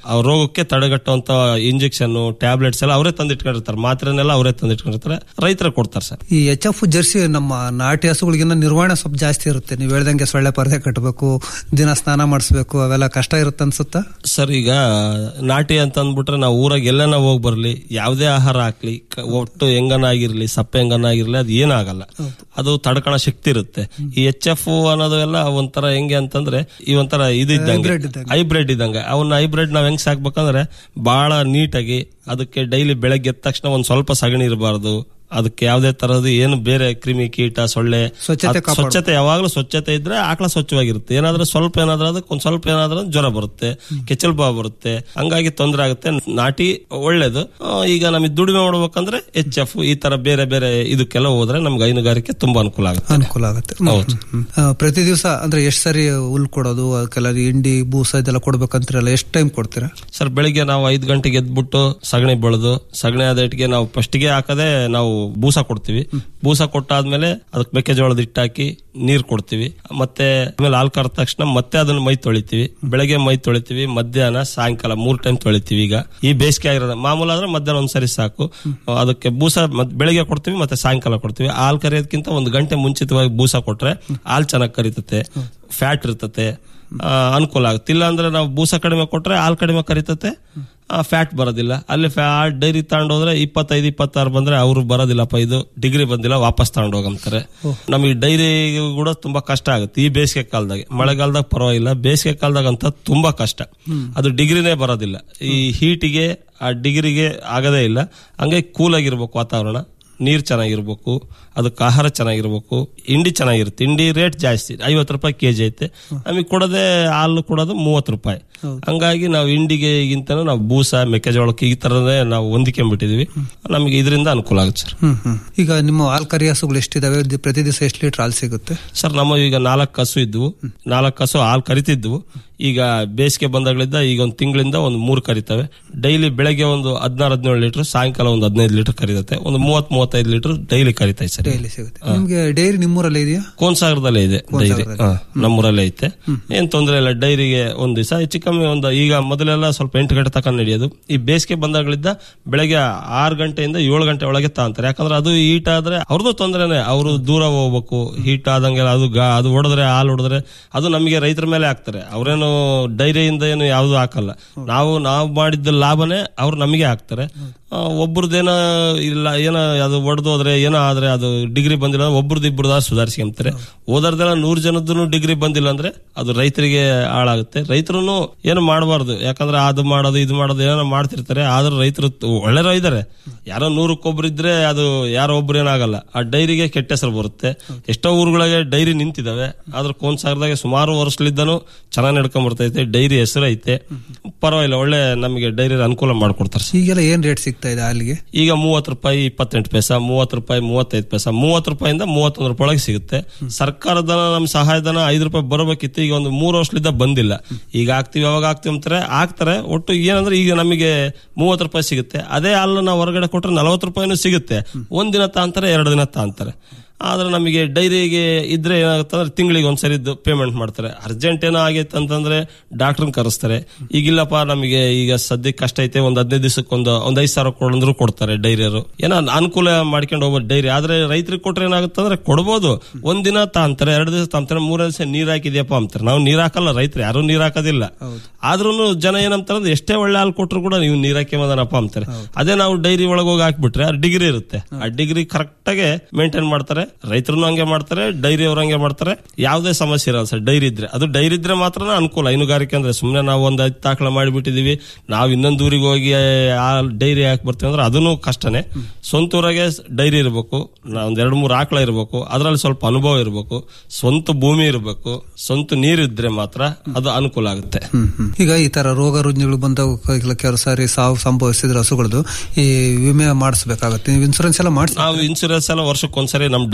ಆ ರೋಗಕ್ಕೆ ತಡೆಗಟ್ಟುವಂತ ಇಂಜೆಕ್ಷನ್ ಟ್ಯಾಬ್ಲೆಟ್ಸ್ ಎಲ್ಲ ಅವರೇ ತಂದಿಟ್ಕೊಂಡಿರ್ತಾರೆ ಮಾತ್ರೆನೆಲ್ಲ ಅವರೇ ತಂದಿಟ್ಕೊಂಡಿರ್ತಾರೆ ರೈತರ ಕೊಡ್ತಾರೆ ಸರ್ ಈ ಎಚ್ ಎಫ್ ಜರ್ಸಿ ನಮ್ಮ ನಾಟಿ ಹಸುಗಳಿಗಿನ್ನ ನಿರ್ವಹಣೆ ಸ್ವಲ್ಪ ಜಾಸ್ತಿ ಇರುತ್ತೆ ನೀವು ಹೇಳ್ದಂಗೆ ಸೊಳ್ಳೆ ಪರದೆ ಕಟ್ಟಬೇಕು ದಿನ ಸ್ನಾನ ಮಾಡಿಸ್ಬೇಕು ಅವೆಲ್ಲ ಕಷ್ಟ ಇರುತ್ತೆ ಅನ್ಸುತ್ತಾ ಸರ್ ಈಗ ನಾಟಿ ಅಂತ ಅಂದ್ಬಿಟ್ರೆ ನಾವು ಊರಾಗ ಎಲ್ಲನ ಹೋಗಿ ಬರ್ಲಿ ಯಾವುದೇ ಆಹಾರ ಹಾಕ್ಲಿ ಕ- ಒಟ್ಟು ಹೆಂಗನ ಆಗಿರ್ಲಿ ಸಪ್ಪೆ ಹೆಂಗನ ಆಗಿರ್ಲಿ ಅದು ಏನಾಗಲ್ಲ ಅದು ತಡ್ಕಣ ಶಕ್ತಿ ಇರುತ್ತೆ ಈ ಎಚ್ ಎಫ್ ಅನ್ನೋದು ಎಲ್ಲ ಒಂಥರ ಹೆಂಗೆ ಅಂತಂದ್ರೆ ಈ ಒಂಥರ ಇದು ಇದ್ದಂಗೆ Hybrid ಇದ್ದಂಗೆ. ಹೈಬ್ರಿಡ್ ಇದ್ದಂಗೆ ಅವನ್ನ ಹೈಬ್ರಿಡ್ ನಾವ್ ಹೆಂಗ್ ಸಾಕ್ಬೇಕಂದ್ರೆ ಬಹಳ ನೀಟಾಗಿ ಅದಕ್ಕೆ ಡೈಲಿ ಬೆಳಗ್ಗೆ ಎದ್ದ ತಕ್ಷಣ ಒಂದ್ ಸ್ವಲ್ಪ ಸಗಣಿ ಇರಬಾರ್ದು ಅದಕ್ಕೆ ಯಾವುದೇ ತರದ್ದು ಏನು ಬೇರೆ ಕ್ರಿಮಿ ಕೀಟ ಸೊಳ್ಳೆ ಸ್ವಚ್ಛತೆ ಅದ್ ಕಾಪಾಡ್ಬೇಕು. ಸ್ವಚ್ಛತೆ ಯಾವಾಗಲೂ ಸ್ವಚ್ಛತೆ ಇದ್ರೆ ಆಕಳ ಸ್ವಚ್ಛವಾಗಿರುತ್ತೆ ಏನಾದ್ರೂ ಸ್ವಲ್ಪ ಏನಾದ್ರೂ ಅದಕ್ಕೆ ಒಂದ್ ಸ್ವಲ್ಪ ಏನಾದ್ರೂ ಜ್ವರ ಬರುತ್ತೆ ಕೆಚ್ಚಲ್ ಬಾವು ಬರುತ್ತೆ ಹಂಗಾಗಿ ತೊಂದರೆ ಆಗುತ್ತೆ ನಾಟಿ ಒಳ್ಳೇದು ಆ, ಈಗ ನಮಗೆ ದುಡಿಮೆ ಮಾಡ್ಬೇಕಂದ್ರೆ ಎಚ್ ಎಫ್ ಈ ತರ ಬೇರೆ ಬೇರೆ ಇದಕ್ಕೆಲ್ಲ ಹೋದ್ರೆ ನಮ್ಗೆ ಹೈನುಗಾರಿಕೆ ತುಂಬಾ ಅನುಕೂಲ ಆಗುತ್ತೆ ಅನುಕೂಲ ಆಗುತ್ತೆ ಹ್ಮ್, ಹೌದು. ಹ್ಮ್, ಹ್ಮ್. ಆ, ಪ್ರತಿ ದಿವಸ ಅಂದ್ರೆ ಎಷ್ಟು ಸರಿ ಹುಲ್ ಕೊಡೋದು ಅದಕ್ಕೆಲ್ಲ ಹಿಂಡಿ ಬೂಸ ಇದೆಲ್ಲ ಕೊಡ್ಬೇಕಂತೀರಲ್ಲ ಎಷ್ಟು ಟೈಮ್ ಕೊಡ್ತೀರಾ ಸರ್ ಬೆಳಿಗ್ಗೆ ನಾವು ಐದು ಗಂಟೆಗೆ ಎದ್ಬಿಟ್ಟು ಸಗಣಿ ಬೆಳೆದು ಸಗಣಿ ಆದಟ್ಟಿಗೆ ನಾವು ಫಸ್ಟ್ಗೆ ಹಾಕದೆ ನಾವು ಬೂಸ ಕೊಡ್ತೀವಿ ಬೂಸ ಕೊಟ್ಟಾದ್ಮೇಲೆ ಅದಕ್ಕೆ ಮೆಕ್ಕೆಜೋಳದ ಹಿಟ್ಟು ಹಾಕಿ ನೀರ್ ಕೊಡ್ತೀವಿ ಮತ್ತೆ ಆಮೇಲೆ ಹಾಲು ಕರೆದ ತಕ್ಷಣ ಮತ್ತೆ ಅದನ್ನ ಮೈ ತೊಳಿತೀವಿ ಬೆಳಗ್ಗೆ ಮೈ ತೊಳಿತೀವಿ ಮಧ್ಯಾಹ್ನ ಸಾಯಂಕಾಲ ಮೂರ್ ಟೈಮ್ ತೊಳಿತೀವಿ ಈಗ ಈ ಬೇಸಿಗೆ ಆಗಿರೋದು ಮಾಮೂಲು ಆದ್ರೆ ಮಧ್ಯಾಹ್ನ ಒಂದ್ಸರಿ ಸಾಕು ಅದಕ್ಕೆ ಬೂಸ ಮತ್ ಬೆಳಗ್ಗೆ ಕೊಡ್ತೀವಿ ಮತ್ತೆ ಸಾಯಂಕಾಲ ಕೊಡ್ತೀವಿ ಹಾಲು ಕರೆಯೋದಕ್ಕಿಂತ ಒಂದು ಗಂಟೆ ಮುಂಚಿತವಾಗಿ ಬೂಸ ಕೊಟ್ರೆ ಹಾಲು ಚೆನ್ನಾಗಿ ಕರಿತತೆ ಫ್ಯಾಟ್ ಇರ್ತತೆ ಆ, ಅನುಕೂಲ ಆಗುತ್ತೆ ಇಲ್ಲ ಅಂದ್ರೆ ನಾವು ಬೂಸ ಕಡಿಮೆ ಕೊಟ್ರೆ ಹಾಲು ಕಡಿಮೆ ಕರಿತತೆ ಫ್ಯಾಟ್ ಬರೋದಿಲ್ಲ ಅಲ್ಲಿ ಫ್ಯಾಟ್ ಡೈರಿ ತಗೊಂಡೋದ್ರೆ ಇಪ್ಪತ್ತೈದು ಇಪ್ಪತ್ತಾರು ಬಂದ್ರೆ ಅವರು ಬರೋದಿಲ್ಲಪ್ಪ ಇದು ಡಿಗ್ರಿ ಬಂದಿಲ್ಲ ವಾಪಸ್ ತಗೊಂಡು ಹೋಗಂತಾರೆ ನಮಗೆ ಡೈರಿ ಕೂಡ ತುಂಬಾ ಕಷ್ಟ ಆಗುತ್ತೆ ಈ ಬೇಸಿಗೆ ಕಾಲದಾಗ ಮಳೆಗಾಲದಾಗ ಪರವಾಗಿಲ್ಲ ಬೇಸಿಗೆ ಕಾಲದಾಗ ಅಂತ ತುಂಬಾ ಕಷ್ಟ ಅದು ಡಿಗ್ರಿನೇ ಬರೋದಿಲ್ಲ ಈ ಹೀಟಿಗೆ ಆ ಡಿಗ್ರಿಗೆ ಆಗದೇ ಇಲ್ಲ ಹಂಗೆ ಕೂಲ್ ಆಗಿರ್ಬೇಕು ವಾತಾವರಣ ನೀರ್ ಚೆನ್ನಾಗಿರ್ಬೇಕು ಅದಕ್ಕೆ ಆಹಾರ ಚೆನ್ನಾಗಿರ್ಬೇಕು ಹಿಂಡಿ ಚೆನ್ನಾಗಿರುತ್ತೆ ಹಿಂಡಿ ರೇಟ್ ಜಾಸ್ತಿ ಐವತ್ತು ರೂಪಾಯಿ ಕೆಜಿ ಐತೆ ನಮಗೆ ಕೊಡೋದೇ ಹಾಲು ಕೊಡೋದು ಮೂವತ್ತು ರೂಪಾಯಿ ಹಂಗಾಗಿ ನಾವು ಹಿಂಡಿಗೆಗಿಂತ ನಾವು ಬೂಸ ಮೆಕ್ಕೆಜೋಳಕ್ಕೆ ಈ ತರದೇ ನಾವು ಹೊಂದಿಕೊಂಡ್ಬಿಟ್ಟಿದೀವಿ ನಮಗೆ ಇದರಿಂದ ಅನುಕೂಲ ಆಗುತ್ತೆ ಸರ್ ಹ್ಮ್ ಹ್ಮ್ ಈಗ ನಿಮ್ಮ ಹಾಲ್ ಕರಿ ಹಸುಗಳು ಎಷ್ಟಿದಾವೆ ದಿ- ಪ್ರತಿ ದಿವಸ ಎಷ್ಟು ಲೀಟರ್ ಹಾಲು ಸಿಗುತ್ತೆ ಸರ್ ನಮ್ಮ ಈಗ ನಾಲ್ಕು ಹಸು ಇದ್ವು ನಾಲ್ಕು ಹಸು ಹಾಲು ಕರಿತಿದ್ವು ಈಗ ಬೇಸಿಗೆ ಬಂದಾಗಳಿಂದ ಈಗ ಒಂದು ತಿಂಗಳಿಂದ ಒಂದು ಮೂರು ಕರಿತವೆ ಡೈಲಿ ಬೆಳಗ್ಗೆ ಒಂದು ಹದಿನಾರು ಹದಿನೇಳು ಲೀಟರ್ ಸಾಯಂಕಾಲ ಒಂದು ಹದಿನೈದು ಲೀಟರ್ ಕರಿತತೆ ಒಂದು ಮೂವತ್ ಮೂವತ್ತೈದು ಲೀಟರ್ ಡೈಲಿ ಕರಿತೈತೆ ಸರ್ ಡೈಲಿ ಸಿಗುತ್ತೆ ನಿಮ್ಗೆ ಡೈರಿ ನಿಮ್ಮೂರಲ್ಲೇ ಇದೆಯಾ ಕೋನ್ಸಾಗರದಲ್ಲೇ ಇದೆ ಡೈರಿ ನಮ್ಮೂರಲ್ಲೇ ಐತೆ ಏನ್ ತೊಂದರೆ ಇಲ್ಲ ಡೈರಿಗೆ ಒಂದ್ ದಿವಸ ಹೆಚ್ಚು ಕಮ್ಮಿ ಒಂದು ಈಗ ಮೊದಲೆಲ್ಲ ಸ್ವಲ್ಪ ಎಂಟು ಗಂಟೆ ತಕೊಂಡ್ ನಡೆಯೋದು ಈ ಬೇಸಿಗೆ ಬಂದಾಗಳಿದ್ದ ಬೆಳಗ್ಗೆ ಆರು ಗಂಟೆಯಿಂದ ಏಳು ಗಂಟೆ ಒಳಗೆ ತಾಂತಾರೆ ಯಾಕಂದ್ರೆ ಅದು ಹೀಟ್ ಆದ್ರೆ ಅವ್ರದ್ದು ತೊಂದರೆನೆ ಅವರು ದೂರ ಹೋಗ್ಬೇಕು ಹೀಟ್ ಆದಂಗೆಲ್ಲ ಅದು ಗಾ ಅದು ಹೊಡೆದ್ರೆ ಹಾಲು ಹೊಡೆದ್ರೆ ಅದು ನಮಗೆ ರೈತರ ಮೇಲೆ ಹಾಕ್ತಾರೆ ಅವ್ರೇನು ಡೈರಿಯಿಂದ ಏನು ಯಾವ್ದು ಹಾಕಲ್ಲ ನಾವು ನಾವು ಮಾಡಿದ್ದ ಲಾಭನೇ ಅವ್ರು ನಮಗೆ ಹಾಕ್ತಾರೆ ಆ, ಒಬ್ರದ್ದೇನೋ ಇಲ್ಲ ಏನೋ ಅದು ಒಡೆದು ಹೋದ್ರೆ ಏನೋ ಆದ್ರೆ ಅದು ಡಿಗ್ರಿ ಬಂದಿಲ್ಲ ಒಬ್ರದ್ದು ಇಬ್ಬರದ ಸುಧಾರಿಸ್ಕೊಂತಾರೆ ಓದರ್ದೆಲ್ಲ ನೂರ್ ಜನದ್ದು ಡಿಗ್ರಿ ಬಂದಿಲ್ಲ ಅಂದ್ರೆ ಅದು ರೈತರಿಗೆ ಹಾಳಾಗುತ್ತೆ ರೈತರು ಏನು ಮಾಡಬಾರ್ದು ಯಾಕಂದ್ರೆ ಅದು ಮಾಡೋದು ಇದು ಮಾಡೋದು ಏನೋ ಮಾಡ್ತಿರ್ತಾರೆ ಆದ್ರೂ ರೈತರು ಒಳ್ಳೆ ಇದಾರೆ ಯಾರೋ ನೂರಕ್ಕೊಬ್ರು ಇದ್ರೆ ಅದು ಯಾರೋ ಒಬ್ರು ಏನಾಗಲ್ಲ ಆ ಡೈರಿಗೆ ಕೆಟ್ಟ ಹೆಸರು ಬರುತ್ತೆ ಎಷ್ಟೋ ಊರುಗಳಿಗೆ ಡೈರಿ ನಿಂತಿದಾವೆ ಆದ್ರೆ ಕೋನ್ಸಾಗರದಾಗ ಸುಮಾರು ವರ್ಷಲಿದ್ದನು ಚೆನ್ನಾಗಿ ನಡ್ಕೊಂಡ್ ಬರ್ತೈತೆ ಡೈರಿ ಹೆಸರು ಐತೆ ಪರವಾಗಿಲ್ಲ ಒಳ್ಳೆ ನಮಗೆ ಡೈರಿ ಅನುಕೂಲ ಮಾಡ್ಕೊಡ್ತಾರೆ ಸರ್. ಈಗೆಲ್ಲ ಏನ್ ರೇಟ್ ಸಿಗ್ತಾ ಇದೆ ಹಾಲಿಗೆ ಈಗ ಮೂವತ್ತು ರೂಪಾಯಿ ಇಪ್ಪತ್ತೆಂಟು ಪೈಸಾ ಮೂವತ್ತು ರೂಪಾಯಿ ಮೂವತ್ತೈದು ಪೈಸಾ ಮೂವತ್ತು ರೂಪಾಯಿಂದ ಮೂವತ್ತೊಂದು ರೂಪಾಯಿ ಒಳಗೆ ಸಿಗುತ್ತೆ ಸರ್ಕಾರದನ ನಮ್ಮ ಸಹಾಯಧನ ಐದು ರೂಪಾಯಿ ಬರಬೇಕಿತ್ತು ಈಗ ಒಂದು ಮೂರು ವರ್ಷದಿಂದ ಬಂದಿಲ್ಲ ಈಗ ಆಗ್ತೀವಿ ಅವಾಗ ಆಗ್ತೀವಿ ಅಂತಾರೆ ಆಗ್ತಾರೆ ಒಟ್ಟು ಏನಂದ್ರೆ ಈಗ ನಮಗೆ ಮೂವತ್ತು ರೂಪಾಯಿ ಸಿಗುತ್ತೆ ಅದೇ ಹಾಲನ್ನ ನಾವು ಹೊರಗಡೆ ಕೊಟ್ರೆ ನಲವತ್ತು ರೂಪಾಯಿನೂ ಸಿಗುತ್ತೆ ಒಂದ್ ದಿನ ತಾಂತಾರೆ ಎರಡು ದಿನ ತಾಂತಾರೆ ಆದ್ರೆ ನಮಗೆ ಡೈರಿಗೆ ಇದ್ರೆ ಏನಾಗುತ್ತೆ ಅಂದ್ರೆ ತಿಂಗಳಿಗೆ ಒಂದ್ಸರಿ ಪೇಮೆಂಟ್ ಮಾಡ್ತಾರೆ ಅರ್ಜೆಂಟ್ ಏನೋ ಆಗೈತೆ ಅಂತಂದ್ರೆ ಡಾಕ್ಟರ್ನ ಕರೆಸ್ತಾರೆ ಈಗಿಲ್ಲಪ್ಪ ನಮಗೆ ಈಗ ಸದ್ಯಕ್ಕೆ ಕಷ್ಟ ಐತೆ ಒಂದ್ ಹದಿನೈದು ದಿವಸಕ್ಕೆ ಒಂದು ಒಂದ್ ಐದು ಸಾವಿರ ಕೊಡಂದ್ರು ಕೊಡ್ತಾರೆ ಡೈರಿಯರು ಏನೋ ಅನುಕೂಲ ಮಾಡ್ಕೊಂಡು ಹೋಗ್ಬೋದು ಡೈರಿ ಆದ್ರೆ ರೈತರಿಗೆ ಕೊಟ್ರೆ ಏನಾಗುತ್ತೆ ಅಂದ್ರೆ ಕೊಡ್ಬೋದು ಒಂದ್ ದಿನ ತಾಂತಾರೆ ಎರಡು ದಿವಸ ತಾಂತಾರೆ ಮೂರನೇ ದಿವಸ ನೀರ್ ಹಾಕಿದ್ಯಪ್ಪ ಅಂತಾರೆ ನಾವು ನೀರ್ ಹಾಕಲ್ಲ ರೈತರು ಯಾರು ನೀರ್ ಹಾಕೋದಿಲ್ಲ ಆದ್ರೂ ಜನ ಏನಂತಾರೆ ಅಂದ್ರೆ ಎಷ್ಟೇ ಒಳ್ಳೆ ಹಾಲು ಕೊಟ್ರು ಕೂಡ ನೀವು ನೀರ್ ಹಾಕಿ ಬಂದನಪ್ಪ ಅಂತಾರೆ ಅದೇ ನಾವು ಡೈರಿ ಒಳಗೆ ಹೋಗಿ ಹಾಕ್ಬಿಟ್ರೆ ಅದು ಡಿಗ್ರಿ ಇರುತ್ತೆ ಆ ಡಿಗ್ರಿ ಕರೆಕ್ಟ್ ಆಗಿ ಮೇಂಟೈನ್ ಮಾಡ್ತಾರೆ ರೈತರು ಹಂಗೆ ಮಾಡ್ತಾರೆ ಡೈರಿ ಅವ್ರು ಹಂಗೆ ಮಾಡ್ತಾರೆ ಯಾವುದೇ ಸಮಸ್ಯೆ ಇರಲ್ಲ ಸರ್ ಡೈರಿ ಇದ್ರೆ ಅದು ಡೈರಿ ಇದ್ರೆ ಮಾತ್ರ ಅನುಕೂಲ ಹೈನುಗಾರಿಕೆ ಅಂದ್ರೆ ಸುಮ್ಮನೆ ನಾವು ಒಂದು ಐದು ತಾಕಳ ಮಾಡಿಬಿಟ್ಟಿದೀವಿ ನಾವು ಇನ್ನೊಂದು ಊರಿಗೆ ಹೋಗಿ ಆ ಡೈರಿ ಹಾಕಿ ಬರ್ತೀವಿ ಅಂದ್ರೆ ಅದನ್ನು ಕಷ್ಟನೇ ಸ್ವಂತ ಊರಾಗೆ ಡೈರಿ ಇರಬೇಕು ಒಂದ್ ಎರಡು ಮೂರು ಆಕಳ ಇರಬೇಕು ಅದರಲ್ಲಿ ಸ್ವಲ್ಪ ಅನುಭವ ಇರಬೇಕು ಸ್ವಂತ ಭೂಮಿ ಇರಬೇಕು ಸ್ವಂತ ನೀರು ಇದ್ರೆ ಮಾತ್ರ ಅದು ಅನುಕೂಲ ಆಗುತ್ತೆ ಹ್ಮ್ ಹ್ಮ್. ಈಗ ಈ ತರ ರೋಗ ರುಜಿನಗಳು ಬಂದಾಗ ಇಲ್ಲ ಕೆಲವು ಸಾರಿ ಸಾವು ಸಂಭವಿಸಿದ್ರೆ ಹಸುಗಳದ್ದು ಈ ವಿಮೆ ಮಾಡಿಸ್ಬೇಕಾಗತ್ತೆ ನೀವು ಇನ್ಸೂರೆನ್ಸ್ ಎಲ್ಲ ಮಾಡಿಸಿ ನಾವು ಇನ್ಸೂರೆನ್ಸ್ ಎಲ್ಲ ವರ್ಷಕ್ಕೆ ಒಂದ್ಸರಿ ನಮ್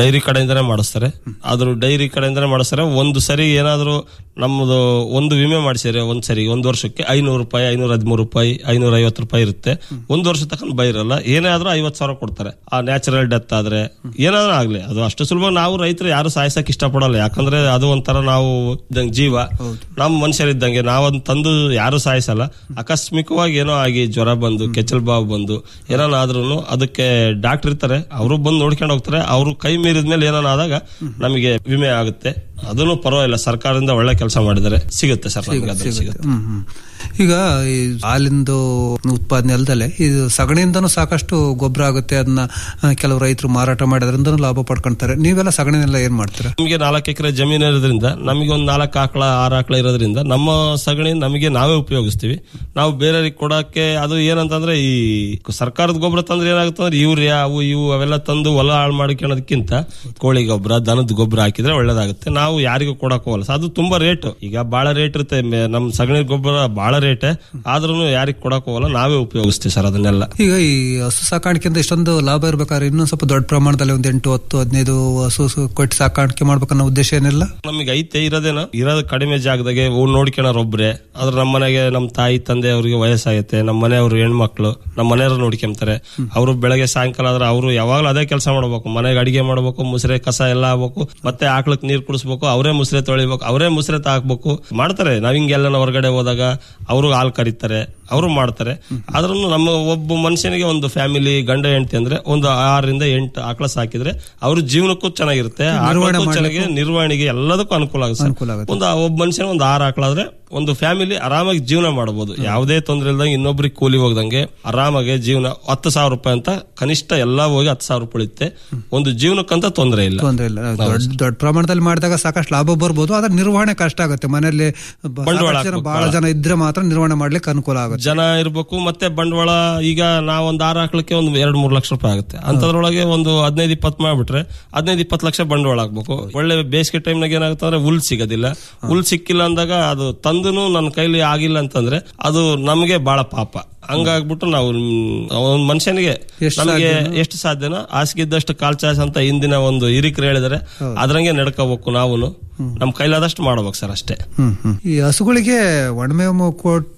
ಡೈರಿ ಕಡೆಯಿಂದನೇ ಮಾಡಿಸ್ತಾರೆ ಅದ್ರ ಡೈರಿ ಕಡೆಯಿಂದನೇ ಮಾಡಿಸ್ತಾರೆ ಒಂದು ಸರಿ ಏನಾದ್ರು ನಮ್ಮದು ಒಂದು ವಿಮೆ ಮಾಡಿಸಿದ್ರೆ ಒಂದ್ ಸರಿ ಒಂದು ವರ್ಷಕ್ಕೆ ಐನೂರು ರೂಪಾಯಿ ಐನೂರ ಹದಿಮೂರು ರೂಪಾಯಿ ಐನೂರ ಐವತ್ತು ರೂಪಾಯಿ ಇರುತ್ತೆ ಒಂದು ವರ್ಷ ತಕೊಂಡ್ ಬೈರಲ್ಲ ಏನೇ ಆದ್ರೂ ಐವತ್ತು ಸಾವಿರ ಕೊಡ್ತಾರೆ ಆ ನ್ಯಾಚುರಲ್ ಡೆತ್ ಆದ್ರೆ ಏನಾದ್ರೂ ಆಗ್ಲಿ ಅದು ಅಷ್ಟು ಸುಲಭ ನಾವು ರೈತರು ಯಾರು ಸಾಯಿಸಕ್ ಇಷ್ಟಪಡಲ್ಲ ಯಾಕಂದ್ರೆ ಅದು ಒಂಥರ ನಾವು ಇದ್ದಂಗೆ ಜೀವ ನಮ್ಮ ಮನುಷ್ಯರಿದ್ದಂಗೆ ನಾವೊಂದು ತಂದು ಯಾರು ಸಾಯಿಸಲ್ಲ ಆಕಸ್ಮಿಕವಾಗಿ ಏನೋ ಆಗಿ ಜ್ವರ ಬಂದು ಕೆಚ್ಚಲ್ ಬಾವು ಬಂದು ಏನಾದ್ರೂ ಅದಕ್ಕೆ ಡಾಕ್ಟರ್ ಇರ್ತಾರೆ ಅವರು ಬಂದು ನೋಡ್ಕೊಂಡು ಹೋಗ್ತಾರೆ ಅವರು ಕೈ ಮೀರಿದ ಮೇಲೆ ಏನಾನ ಆದಾಗ ನಮಗೆ ವಿಮೆ ಆಗುತ್ತೆ ಅದನ್ನು ಪರವಾಗಿಲ್ಲ ಸರ್ಕಾರದಿಂದ ಒಳ್ಳೆ ಕೆಲಸ ಮಾಡಿದ್ದಾರೆ ಸಿಗುತ್ತೆ ಸರ್ ನಮ್ಗೆ ಅದ್ರಲ್ಲಿ ಸಿಗುತ್ತೆ ಹ್ಮ್ ಹ್ಮ್. ಈಗ ಈ ಹಾಲಿಂದು ಉತ್ಪಾದನೆ ಅಲ್ದಲೆ ಇದು ಸಗಣಿಯಿಂದನೂ ಸಾಕಷ್ಟು ಗೊಬ್ಬರ ಆಗುತ್ತೆ ಅದನ್ನ ಆ, ಕೆಲವು ರೈತರು ಮಾರಾಟ ಮಾಡೋದ್ರಿಂದನೂ ಲಾಭ ಪಡ್ಕೊಂತಾರೆ ನೀವೆಲ್ಲ ಸಗಣಿನೆಲ್ಲ ಏನ್ ಮಾಡ್ತೀರಾ ನಮಗೆ ನಾಲ್ಕು ಎಕರೆ ಜಮೀನು ಇರೋದ್ರಿಂದ ನಮಗೆ ಒಂದು ನಾಲ್ಕು ಆಕಳ ಆರು ಆಕಳ ಇರೋದ್ರಿಂದ ನಮ್ಮ ಸಗಣಿ ನಮಗೆ ನಾವೇ ಉಪಯೋಗಿಸ್ತೀವಿ ನಾವು ಬೇರೆಯವ್ರಿಗೆ ಕೊಡಕ್ಕೆ ಅದು ಏನಂತಂದ್ರೆ ಈ ಸರ್ಕಾರದ ಗೊಬ್ಬರ ತಂದ್ರೆ ಏನಾಗುತ್ತೆ ಅಂದ್ರೆ ಯೂರಿಯಾ ಅವು ಇವು ಅವೆಲ್ಲ ತಂದು ಹೊಲ ಹಾಳು ಮಾಡ್ಕೊಳ್ಳೋದಕ್ಕಿಂತ ಕೋಳಿ ಗೊಬ್ಬರ ದನದ ಗೊಬ್ಬರ ಹಾಕಿದ್ರೆ ಒಳ್ಳೇದಾಗುತ್ತೆ ನಾವು ಯಾರಿಗೂ ಕೊಡಕ್ ಹೋಗಲ್ಲ ಅದು ತುಂಬಾ ರೇಟ್ ಈಗ ಬಹಳ ರೇಟ್ ಇರುತ್ತೆ ಮೆ- ನಮ್ ಸಗಣಿ ಗೊಬ್ಬರ ಬಹಳ ರೇಟ್ ಆದ್ರೂ ಯಾರಿಗ್ ಕೊಡಕ್ ಹೋಗಲ್ಲ ನಾವೇ ಉಪಯೋಗಿಸ್ತೀವಿ ಸರ್ ಅದನ್ನೆಲ್ಲ ಈಗ ಈ ಹಸು ಸಾಕಾಣಿಕೆಯಿಂದ ಇಷ್ಟೊಂದು ಲಾಭ ಇರ್ಬೇಕಾದ್ರೆ ಇನ್ನೊಂದ್ ಸ್ವಲ್ಪ ದೊಡ್ಡ ಪ್ರಮಾಣದಲ್ಲಿ ಒಂದ್ ಎಂಟು ಹತ್ತು ಹದಿನೈದು ಹಸು ಹಸು ಕೊಟ್ಟು ಸಾಕಾಣಿಕೆ ಮಾಡ್ಬೇಕನ್ನೋ ಉದ್ದೇಶ ಏನಿಲ್ಲ ನಮಗೆ ಐತೆ ಇರೋದೇನೋ ಇರೋದು ಕಡಿಮೆ ಜಾಗದಾಗೆ ಅವ್ರು ನೋಡ್ಕೊಳೋರ್ ಒಬ್ರೆ ಆದ್ರೆ ನಮ್ಮ ಮನೆಗೆ ನಮ್ಮ ತಾಯಿ ತಂದೆ ಅವ್ರಿಗೆ ವಯಸ್ಸಾಗೈತೆ ನಮ್ಮ ಮನೆಯವರು ಹೆಣ್ಮಕ್ಳು ನಮ್ಮ ಮನೆಯವರು ನೋಡ್ಕೊಂತಾರೆ ಅವರು ಬೆಳಗ್ಗೆ ಸಾಯಂಕಾಲ ಆದ್ರೆ ಅವರು ಯಾವಾಗ್ಲೂ ಅದೇ ಕೆಲಸ ಮಾಡ್ಬೇಕು ಮನೆಗೆ ಅಡಿಗೆ ಮಾಡ್ಬೇಕು ಮುಸ್ರೆ ಕಸ ಎಲ್ಲ ಆಗ್ಬೇಕು ಮತ್ತೆ ಆಕಳಕ್ ನೀರ್ ಕುಡಿಸ್ಬೇಕು ಅವರೇ ಮುಸ್ರೆ ತೊಳಿಬೇಕು ಅವರೇ ಮುಸ್ರೆ ಹಾಕ್ಬೇಕು ಮಾಡ್ತಾರೆ ನಾವ್ ಹಿಂಗೆಲ್ಲ ಹೊರಗಡೆ ಹೋದಾಗ ಅವರು ಹಾಲು ಕರೀತಾರೆ ಅವರು ಮಾಡ್ತಾರೆ ಆದ್ರೂ ನಮ್ಮ ಒಬ್ಬ ಮನುಷ್ಯನಿಗೆ ಒಂದು ಫ್ಯಾಮಿಲಿ ಗಂಡ ಹೆಂಡತಿ ಅಂದ್ರೆ ಒಂದು ಆರರಿಂದ ಎಂಟು ಆಕಳ ಸಾಕಿದ್ರೆ ಅವ್ರ ಜೀವನಕ್ಕೂ ಚೆನ್ನಾಗಿರುತ್ತೆ ಆಕಳಕ್ಕೂ ಚೆನ್ನಾಗಿ ನಿರ್ವಹಣೆಗೆ ಎಲ್ಲದಕ್ಕೂ ಅನುಕೂಲ ಆಗುತ್ತೆ ಅನುಕೂಲ ಸರ್. ಆಗುತ್ತೆ. ಒಂದು ಒಬ್ಬ ಮನುಷ್ಯನ ಒಂದು ಆರು ಆಕಳಾದ್ರೆ ಒಂದು ಫ್ಯಾಮಿಲಿ ಆರಾಮಾಗಿ ಜೀವನ ಮಾಡಬಹುದು ಯಾವುದೇ ತೊಂದರೆ ಇಲ್ದಂಗೆ ಇನ್ನೊಬ್ರಿಗೆ ಕೂಲಿ ಹೋಗ್ದಂಗೆ ಆರಾಮಾಗಿ ಜೀವನ ಹತ್ತು ಸಾವಿರ ರೂಪಾಯಿ ಅಂತ ಕನಿಷ್ಠ ಎಲ್ಲಾ ಹೋಗಿ ಹತ್ತು ಸಾವಿರ ರೂಪಾಯಿ ಉಳಿಯುತ್ತೆ ಒಂದು ಜೀವನಕ್ಕಂತ ತೊಂದರೆ ಇಲ್ಲ ತೊಂದ್ರೆ ಇಲ್ಲ ದೊಡ್ಡ ದೊಡ್ಡ ಪ್ರಮಾಣದಲ್ಲಿ ಮಾಡಿದಾಗ ಸಾಕಷ್ಟು ಲಾಭ ಬರ್ಬೋದು ಆದ್ರೆ ನಿರ್ವಹಣೆ ಕಷ್ಟ ಆಗುತ್ತೆ ಮನೆಯಲ್ಲಿ ಬ- ಬಂಡವಾಳ ಸಾಕಷ್ಟು ಜನ ಹಾಕ್ಬೇಕು ಬಹಳ ಜನ ಇದ್ರೆ ಮಾತ್ರ ನಿರ್ವಹಣೆ ಮಾಡ್ಲಿಕ್ಕೆ ಅನುಕೂಲ ಆಗುತ್ತೆ ಜನ ಇರ್ಬೇಕು ಮತ್ತೆ ಬಂಡವಾಳ ಈಗ ನಾವೊಂದು ಆರು ಹಾಕ್ಲಿಕ್ಕೆ ಒಂದು ಎರಡ್ ಮೂರು ಲಕ್ಷ ರೂಪಾಯಿ ಆಗುತ್ತೆ ಅಂತದ್ರೊಳಗೆ ಒಂದು ಹದಿನೈದು ಇಪ್ಪತ್ತು ಮಾಡ್ಬಿಟ್ರೆ ಹದಿನೈದು ಇಪ್ಪತ್ತು ಲಕ್ಷ ಬಂಡವಾಳ ಹಾಕ್ಬೇಕು ಒಳ್ಳೆ ಬೇಸಿಗೆ ಟೈಮ್ನಾಗ ಏನಾಗುತ್ತೆ ಅಂದ್ರೆ ಹುಲ್ ಸಿಗೋದಿಲ್ಲ ಹುಲ್ ಸಿಕ್ಕಿಲ್ಲ ಅಂದಾಗ ಅದು ತಂದನು ನನ್ನ ಕೈಲಿ ಆಗಿಲ್ಲ ಅಂತಂದ್ರೆ ಅದು ನಮಗೆ ಬಹಳ ಪಾಪ ಹಂಗಾಗ್ಬಿಟ್ಟು ನಾವು ಒಂದ್ ಮನುಷ್ಯನಿಗೆ ಎಷ್ಟು ನಮಗೆ ಎಷ್ಟು ಸಾಧ್ಯನೋ ಹಾಸಿಗಿದ್ದಷ್ಟು ಕಾಲ್ ಚಾಚ್ ಅಂತ ಹಿಂದಿನ ಒಂದು ಹಿರಿಕರು ಹೇಳಿದರೆ ಅದ್ರಂಗೆ ನಡ್ಕೋಬೇಕು ನಾವು ನಮ್ ಕೈಲಾದಷ್ಟು ಮಾಡ್ಬೇಕು ಸರ್ ಅಷ್ಟೇ ಹ್ಮ್ ಹ್ಮ್. ಈ ಹಸುಗಳಿಗೆ ಒಣಮೇವು ಕೊಟ್ಟು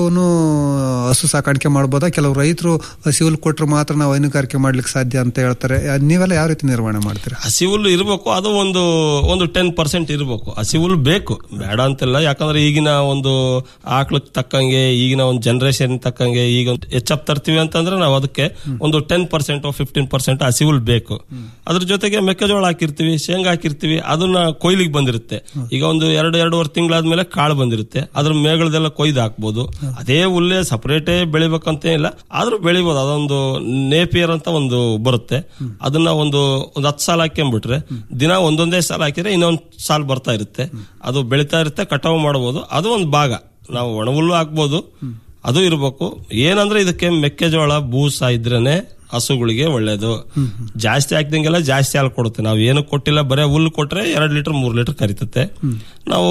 ಹಸು ಸಾಕಾಣಿಕೆ ಮಾಡ್ಬೋದಾ ಕೆಲವು ರೈತರು ಹಸಿಹುಲ್ ಕೊಟ್ರೆ ಮಾತ್ರ ನಾವು ಹೈನುಗಾರಿಕೆ ಮಾಡ್ಲಿಕ್ಕೆ ಸಾಧ್ಯ ಅಂತ ಹೇಳ್ತಾರೆ ಅದ್ ನೀವೆಲ್ಲ ಯಾವ ರೀತಿ ನಿರ್ವಹಣೆ ಮಾಡ್ತೀರಾ ಹಸಿ ಹುಲ್ಲು ಇರಬೇಕು ಅದು ಒಂದು ಒಂದು ಟೆನ್ ಪರ್ಸೆಂಟ್ ಇರಬೇಕು ಹಸಿ ಹುಲ್ಲು ಬೇಕು ಬೇಡ ಅಂತಿಲ್ಲ ಯಾಕಂದ್ರೆ ಈಗಿನ ಒಂದು ಆಕಳಕ್ ತಕ್ಕಂಗೆ ಈಗಿನ ಒಂದು ಜನರೇಷನ್ ತಕ್ಕಂಗೆ ಈಗ ಒಂದು ಹೆಚ್ಚಪ್ ತರ್ತೀವಿ ಅಂತಂದ್ರೆ ನಾವು ಅದಕ್ಕೆ ಒಂದು ಟೆನ್ ಪರ್ಸೆಂಟ್ ಫಿಫ್ಟೀನ್ ಪರ್ಸೆಂಟ್ ಹಸಿ ಹುಲ್ಲು ಬೇಕು ಅದ್ರ ಜೊತೆಗೆ ಮೆಕ್ಕೆಜೋಳ ಹಾಕಿರ್ತೀವಿ ಶೇಂಗಾ ಹಾಕಿರ್ತೀವಿ ಅದನ್ನ ಕೊಯ್ಲಿಗೆ ಬಂದಿರುತ್ತೆ ಈಗ ಒಂದು ಎರಡು ಎರಡೂವರೆ ತಿಂಗಳಾದ್ಮೇಲೆ ಕಾಳು ಬಂದಿರುತ್ತೆ ಅದ್ರ ಮೇಗಳದೆಲ್ಲ ಕೊಯ್ದು ಹಾಕ್ಬೋದು ಅದೇ ಹುಲ್ಲೇ ಸಪರೇಟೇ ಬೆಳಿಬೇಕಂತ ಇಲ್ಲ ಆದ್ರೂ ಬೆಳಿಬೋದು ಅದೊಂದು ನೇಪಿಯರ್ ಅಂತ ಒಂದು ಬರುತ್ತೆ ಅದನ್ನ ಒಂದು ಒಂದು ಹತ್ತು ಸಾಲ ಹಾಕ್ಕೊಂಡ್ಬಿಟ್ರೆ ದಿನ ಒಂದೊಂದೇ ಸಾಲ ಹಾಕಿದ್ರೆ ಇನ್ನೊಂದ್ ಸಾಲ್ ಬರ್ತಾ ಇರುತ್ತೆ ಅದು ಬೆಳಿತಾ ಇರುತ್ತೆ ಕಟಾವು ಮಾಡಬಹುದು ಅದು ಒಂದು ಭಾಗ ನಾವು ಒಣ ಹುಲ್ಲು ಹಾಕ್ಬೋದು ಅದು ಇರಬೇಕು ಏನಂದ್ರೆ ಇದಕ್ಕೆ ಮೆಕ್ಕೆಜೋಳ ಬೂಸ ಇದ್ರೇನೆ ಹಸುಗಳಿಗೆ ಒಳ್ಳೇದು ಜಾಸ್ತಿ ಹಾಕ್ದಂಗೆಲ್ಲ ಜಾಸ್ತಿ ಹಾಲು ಕೊಡುತ್ತೆ ನಾವು ಏನು ಕೊಟ್ಟಿಲ್ಲ ಬರೇ ಹುಲ್ಲು ಕೊಟ್ರೆ ಎರಡ್ ಲೀಟರ್ ಮೂರ್ ಲೀಟರ್ ಕರಿತತೆ ನಾವು